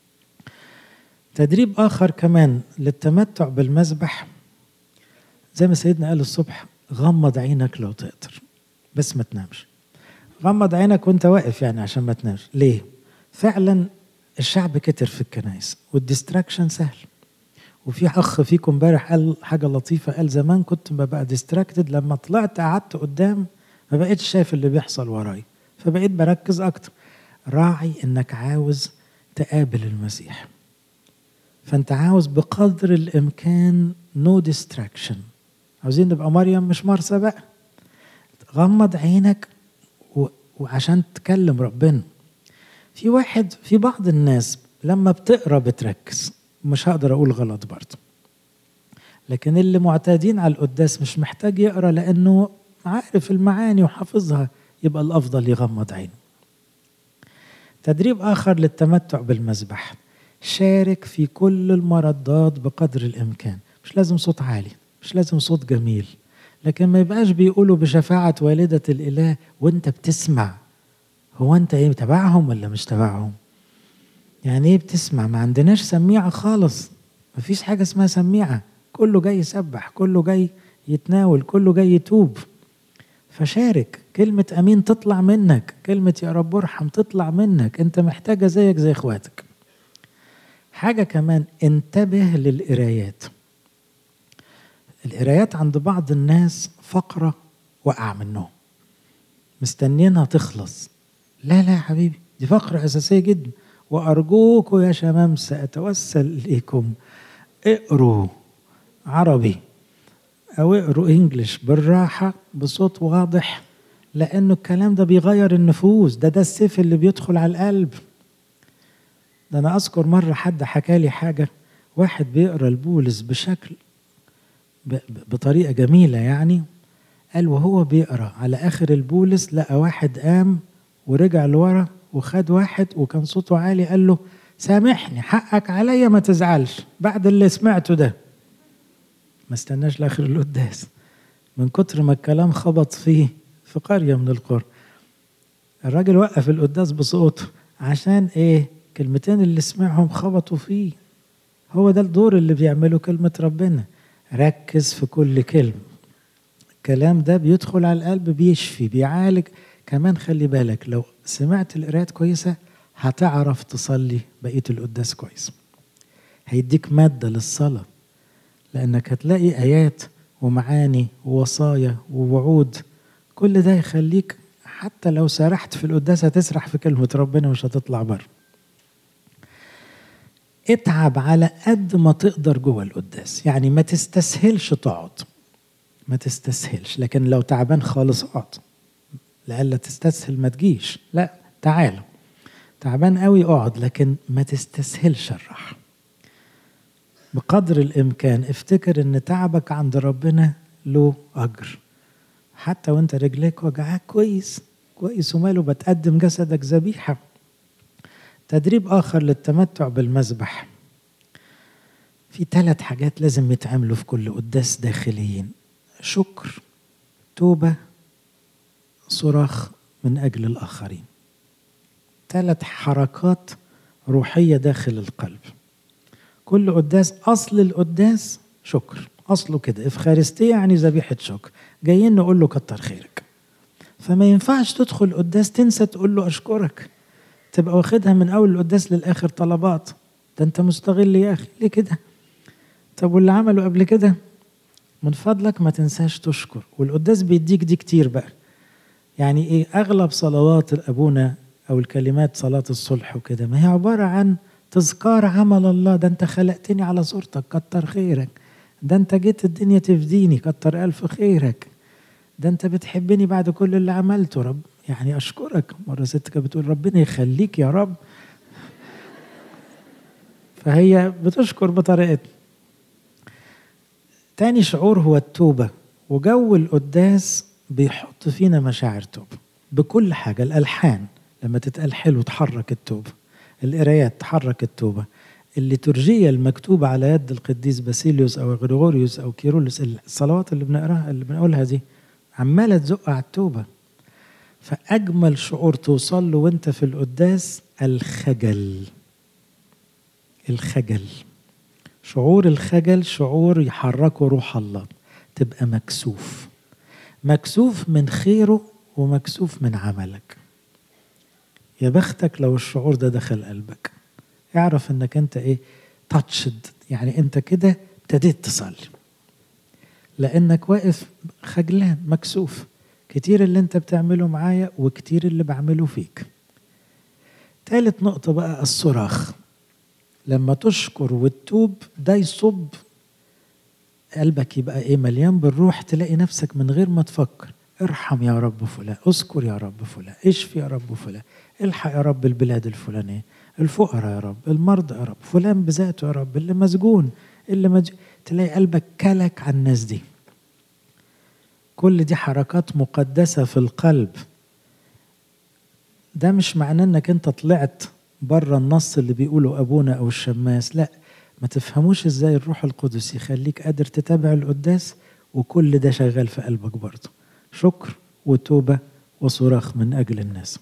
تدريب آخر كمان للتمتع بالمذبح زي ما سيدنا قال الصبح غمض عينك لو تقدر بس ما تنامش غمض عينك وانت واقف يعني عشان ما تنامش ليه فعلا الشعب كتر في الكنائس والديستراكشن سهل وفي اخ فيكم امبارح قال حاجه لطيفه قال زمان كنت ببقى ديستراكتد لما طلعت قعدت قدام ما بقيتش شايف اللي بيحصل وراي فبقيت بركز اكتر راعي انك عاوز تقابل المسيح فانت عاوز بقدر الامكان نو no ديستراكشن عاوزين نبقى مريم مش مرسى بقى غمض عينك و... وعشان تكلم ربنا في واحد في بعض الناس لما بتقرا بتركز مش هقدر اقول غلط برضه لكن اللي معتادين على القداس مش محتاج يقرا لانه عارف المعاني وحافظها يبقى الافضل يغمض عينه تدريب اخر للتمتع بالمذبح شارك في كل المردات بقدر الامكان مش لازم صوت عالي مش لازم صوت جميل لكن ما يبقاش بيقولوا بشفاعة والدة الإله وانت بتسمع هو انت ايه تبعهم ولا مش تبعهم يعني ايه بتسمع ما عندناش سميعة خالص ما فيش حاجة اسمها سميعة كله جاي يسبح كله جاي يتناول كله جاي يتوب فشارك كلمة أمين تطلع منك كلمة يا رب ارحم تطلع منك أنت محتاجة زيك زي إخواتك حاجة كمان انتبه للقرايات القرايات عند بعض الناس فقرة وقع منهم مستنينها تخلص لا لا يا حبيبي دي فقرة أساسية جدا وأرجوكم يا شمامسة أتوسل إليكم اقروا عربي أو اقروا إنجليش بالراحة بصوت واضح لأنه الكلام ده بيغير النفوس ده ده السيف اللي بيدخل على القلب ده أنا أذكر مرة حد حكى لي حاجة واحد بيقرا البولس بشكل بطريقة جميلة يعني قال وهو بيقرا على آخر البولس لقى واحد قام ورجع لورا وخد واحد وكان صوته عالي قال له سامحني حقك عليا ما تزعلش بعد اللي سمعته ده ما استناش لاخر القداس من كتر ما الكلام خبط فيه في قريه من القرى الراجل وقف القداس بصوته عشان ايه كلمتين اللي سمعهم خبطوا فيه هو ده الدور اللي بيعمله كلمة ربنا ركز في كل كلمة الكلام ده بيدخل على القلب بيشفي بيعالج كمان خلي بالك لو سمعت القراءات كويسة هتعرف تصلي بقية القداس كويس هيديك مادة للصلاة لأنك هتلاقي آيات ومعاني ووصايا ووعود كل ده يخليك حتى لو سرحت في القداس هتسرح في كلمة ربنا مش هتطلع بره اتعب على قد ما تقدر جوه القداس يعني ما تستسهلش تقعد ما تستسهلش لكن لو تعبان خالص اقعد لألا تستسهل ما تجيش لا تعال تعبان قوي اقعد لكن ما تستسهلش الراحه بقدر الامكان افتكر ان تعبك عند ربنا له اجر حتى وانت رجليك وجعاك كويس كويس وماله بتقدم جسدك ذبيحه تدريب اخر للتمتع بالمذبح في ثلاث حاجات لازم يتعملوا في كل قداس داخليين شكر توبة صراخ من أجل الآخرين ثلاث حركات روحية داخل القلب كل قداس أصل القداس شكر أصله كده إفخارستية يعني ذبيحة شكر جايين نقول له كتر خيرك فما ينفعش تدخل قداس تنسى تقول له أشكرك تبقى واخدها من أول القداس للآخر طلبات ده أنت مستغل يا أخي ليه كده طب واللي عمله قبل كده من فضلك ما تنساش تشكر والقداس بيديك دي كتير بقى يعني ايه اغلب صلوات ابونا او الكلمات صلاه الصلح وكده ما هي عباره عن تذكار عمل الله ده انت خلقتني على صورتك كتر خيرك ده انت جيت الدنيا تفديني كتر الف خيرك ده انت بتحبني بعد كل اللي عملته رب يعني اشكرك مره ست كانت بتقول ربنا يخليك يا رب فهي بتشكر بطريقتها تاني شعور هو التوبة وجو القداس بيحط فينا مشاعر توبة بكل حاجة الألحان لما تتقال حلو تحرك التوبة القرايات تحرك التوبة الليتورجية المكتوبة على يد القديس باسيليوس أو غريغوريوس أو كيرولوس الصلوات اللي بنقراها اللي بنقولها دي عمالة تزق على التوبة فأجمل شعور توصل له وأنت في القداس الخجل الخجل شعور الخجل شعور يحركه روح الله تبقى مكسوف مكسوف من خيره ومكسوف من عملك يا بختك لو الشعور ده دخل قلبك اعرف انك انت ايه تاتشد يعني انت كده ابتديت تصلي لانك واقف خجلان مكسوف كتير اللي انت بتعمله معايا وكتير اللي بعمله فيك تالت نقطة بقى الصراخ لما تشكر وتتوب ده يصب قلبك يبقى ايه مليان بالروح تلاقي نفسك من غير ما تفكر ارحم يا رب فلان اذكر يا رب فلان اشفي يا رب فلان الحق يا رب البلاد الفلانية الفقراء يا رب المرضى يا رب فلان بذاته يا رب اللي مسجون اللي مج... تلاقي قلبك كلك على الناس دي كل دي حركات مقدسة في القلب ده مش معناه انك انت طلعت بره النص اللي بيقوله ابونا او الشماس لا ما تفهموش ازاي الروح القدس يخليك قادر تتابع القداس وكل ده شغال في قلبك برضه شكر وتوبه وصراخ من اجل الناس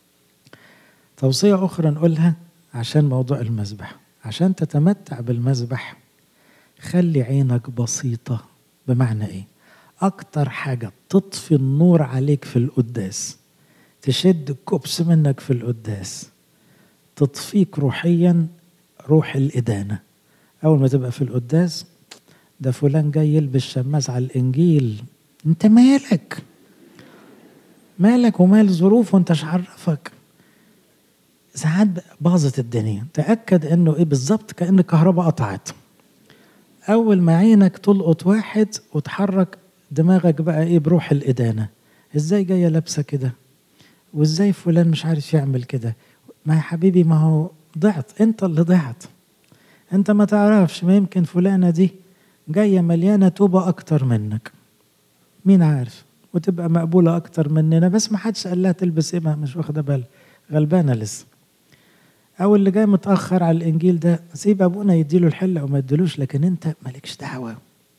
توصيه اخرى نقولها عشان موضوع المذبح عشان تتمتع بالمذبح خلي عينك بسيطه بمعنى ايه اكتر حاجه تطفي النور عليك في القداس تشد الكبس منك في القداس تطفيك روحيا روح الإدانة أول ما تبقى في القداس ده فلان جاي يلبس شماس على الإنجيل أنت مالك مالك ومال ظروفه أنت عرفك ساعات باظت الدنيا تأكد أنه إيه بالظبط كأن الكهرباء قطعت أول ما عينك تلقط واحد وتحرك دماغك بقى إيه بروح الإدانة إزاي جاية لابسة كده وإزاي فلان مش عارف يعمل كده ما يا حبيبي ما هو ضعت انت اللي ضعت انت ما تعرفش ما يمكن فلانه دي جايه مليانه توبه اكتر منك مين عارف وتبقى مقبوله اكتر مننا بس ما حدش قال لها تلبس ايه مش واخده بالها غلبانه لسه او اللي جاي متاخر على الانجيل ده سيب ابونا يديله الحله او ما يديلوش لكن انت مالكش دعوه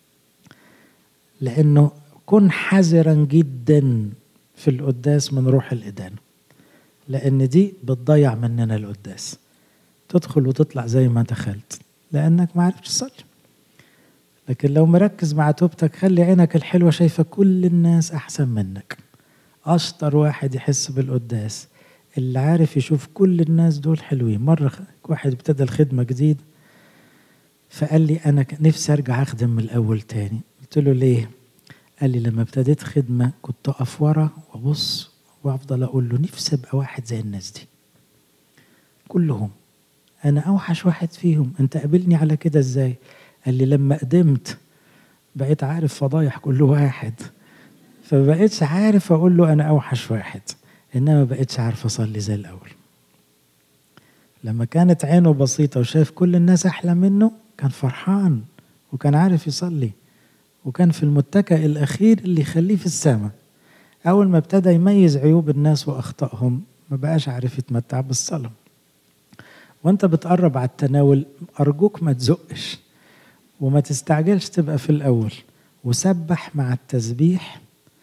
لانه كن حذرا جدا في القداس من روح الادانه لان دي بتضيع مننا القداس تدخل وتطلع زي ما دخلت لانك ما عرفتش تصلي لكن لو مركز مع توبتك خلي عينك الحلوه شايفه كل الناس احسن منك اشطر واحد يحس بالقداس اللي عارف يشوف كل الناس دول حلوين مره واحد ابتدى الخدمه جديد فقال لي انا نفسي ارجع اخدم من الاول تاني قلت له ليه قال لي لما ابتديت خدمه كنت اقف ورا وابص وافضل اقول له نفسي ابقى واحد زي الناس دي كلهم انا اوحش واحد فيهم انت قابلني على كده ازاي قال لي لما قدمت بقيت عارف فضايح كل واحد فبقيتش عارف اقول له انا اوحش واحد انما بقيتش عارف اصلي زي الاول لما كانت عينه بسيطه وشايف كل الناس احلى منه كان فرحان وكان عارف يصلي وكان في المتكئ الاخير اللي يخليه في السماء أول ما ابتدى يميز عيوب الناس وأخطائهم ما بقاش عارف يتمتع بالصلاة وانت بتقرب على التناول أرجوك ما تزقش وما تستعجلش تبقى في الأول وسبح مع التسبيح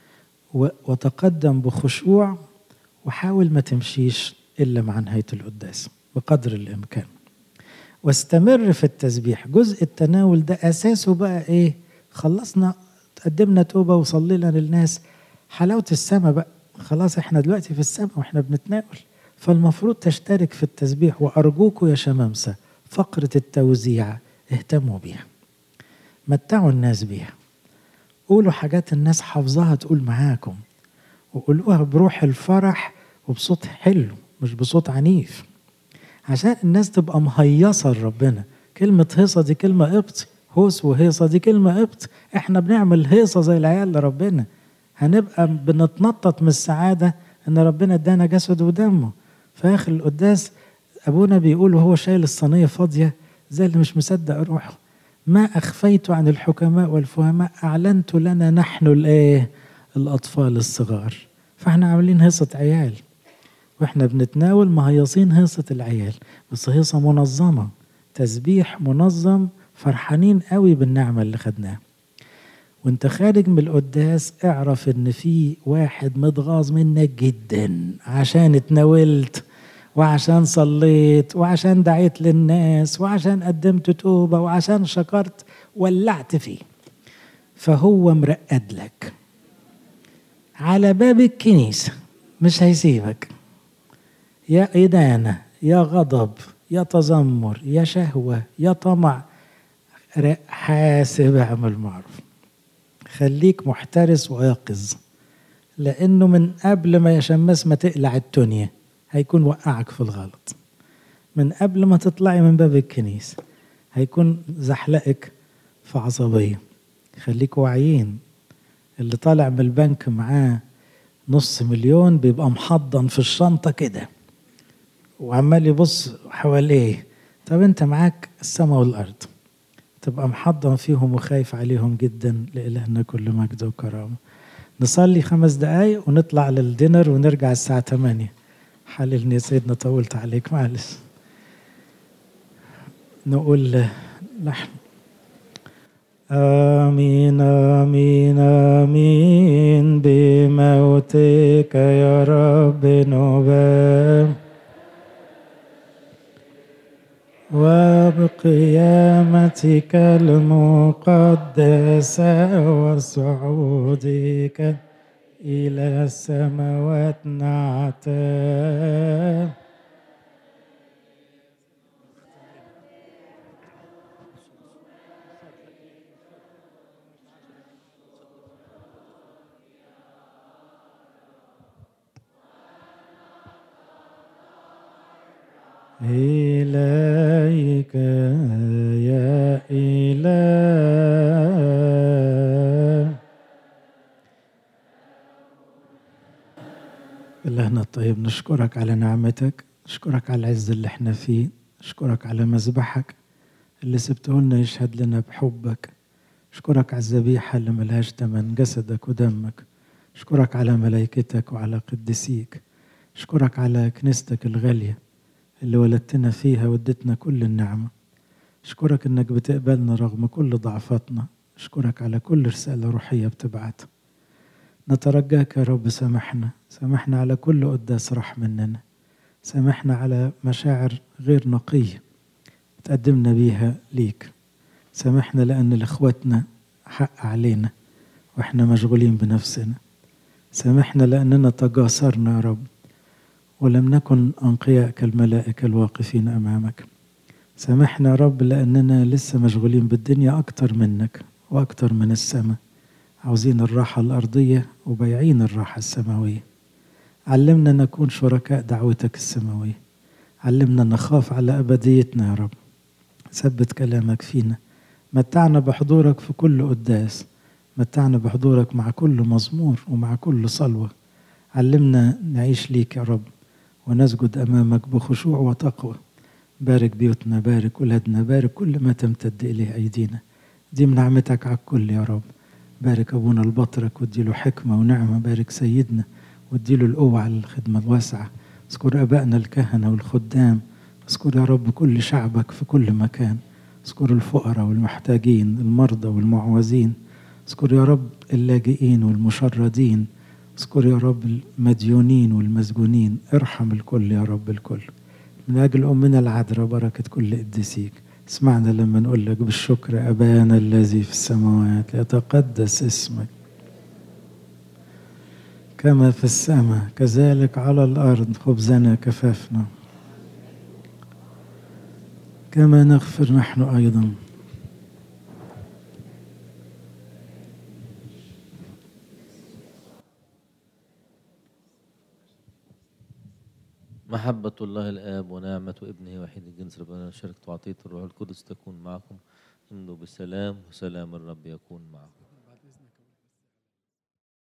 وتقدم بخشوع وحاول ما تمشيش إلا مع نهاية القداس بقدر الإمكان واستمر في التسبيح جزء التناول ده أساسه بقى إيه خلصنا قدمنا توبة وصلينا للناس حلاوة السماء بقى خلاص احنا دلوقتي في السماء واحنا بنتناول فالمفروض تشترك في التسبيح وأرجوكوا يا شمامسة فقرة التوزيع اهتموا بيها متعوا الناس بيها قولوا حاجات الناس حافظاها تقول معاكم وقولوها بروح الفرح وبصوت حلو مش بصوت عنيف عشان الناس تبقى مهيصة لربنا كلمة هيصة دي كلمة قبط هوس وهيصة دي كلمة قبط احنا بنعمل هيصة زي العيال لربنا هنبقى بنتنطط من السعادة ان ربنا ادانا جسد ودمه في اخر القداس ابونا بيقول وهو شايل الصينية فاضية زي اللي مش مصدق روحه ما أخفيت عن الحكماء والفهماء أعلنت لنا نحن الإيه؟ الأطفال الصغار فإحنا عاملين هيصة عيال وإحنا بنتناول مهيصين هيصة العيال بس هيصة منظمة تسبيح منظم فرحانين قوي بالنعمة اللي خدناها وانت خارج من القداس اعرف ان في واحد متغاظ منك جدا عشان اتناولت وعشان صليت وعشان دعيت للناس وعشان قدمت توبة وعشان شكرت ولعت فيه فهو مرقد لك على باب الكنيسة مش هيسيبك يا إدانة يا غضب يا تذمر يا شهوة يا طمع حاسب اعمل معروف خليك محترس ويقظ لأنه من قبل ما يشمس ما تقلع الدنيا هيكون وقعك في الغلط من قبل ما تطلعي من باب الكنيسة هيكون زحلقك في عصبية خليك واعيين اللي طالع من البنك معاه نص مليون بيبقى محضن في الشنطة كده وعمال يبص حواليه طب انت معاك السماء والأرض تبقى محضن فيهم وخايف عليهم جدا لإلهنا كل مجد وكرامة نصلي خمس دقايق ونطلع للدينر ونرجع الساعة 8 حللني يا سيدنا طولت عليك معلش نقول لحن آمين آمين آمين بموتك يا رب نبام وبقيامتك المقدسة وصعودك إلى السماوات نعتاب إليك يا إله إلهنا الطيب نشكرك على نعمتك نشكرك على العز اللي احنا فيه نشكرك على مذبحك اللي سبته لنا يشهد لنا بحبك نشكرك على الذبيحة اللي ملهاش تمن جسدك ودمك نشكرك على ملائكتك وعلى قدسيك نشكرك على كنيستك الغاليه اللي ولدتنا فيها وادتنا كل النعمة أشكرك إنك بتقبلنا رغم كل ضعفاتنا أشكرك على كل رسالة روحية بتبعتها نترجاك يا رب سامحنا سامحنا على كل قداس راح مننا سامحنا على مشاعر غير نقية تقدمنا بيها ليك سامحنا لأن لإخواتنا حق علينا وإحنا مشغولين بنفسنا سامحنا لأننا تجاسرنا يا رب ولم نكن أنقياء كالملائكة الواقفين أمامك سامحنا يا رب لأننا لسه مشغولين بالدنيا أكتر منك وأكتر من السماء عاوزين الراحة الأرضية وبايعين الراحة السماوية علمنا نكون شركاء دعوتك السماوية علمنا نخاف على أبديتنا يا رب ثبت كلامك فينا متعنا بحضورك في كل قداس متعنا بحضورك مع كل مزمور ومع كل صلوة علمنا نعيش ليك يا رب ونسجد أمامك بخشوع وتقوى بارك بيوتنا بارك ولادنا بارك كل ما تمتد إليه أيدينا دي من نعمتك على الكل يا رب بارك أبونا البطرك واديله حكمة ونعمة بارك سيدنا واديله القوة على الخدمة الواسعة اذكر أبائنا الكهنة والخدام اذكر يا رب كل شعبك في كل مكان اذكر الفقراء والمحتاجين المرضى والمعوزين اذكر يا رب اللاجئين والمشردين اذكر يا رب المديونين والمسجونين ارحم الكل يا رب الكل من أجل أمنا العذراء بركة كل قديسيك اسمعنا لما نقول لك بالشكر أبانا الذي في السماوات يتقدس اسمك كما في السماء كذلك على الأرض خبزنا كفافنا كما نغفر نحن أيضا محبة الله الآب ونعمة ابنه وحيد الجنس ربنا شركة وعطية الروح القدس تكون معكم امضوا بالسلام وسلام الرب يكون معكم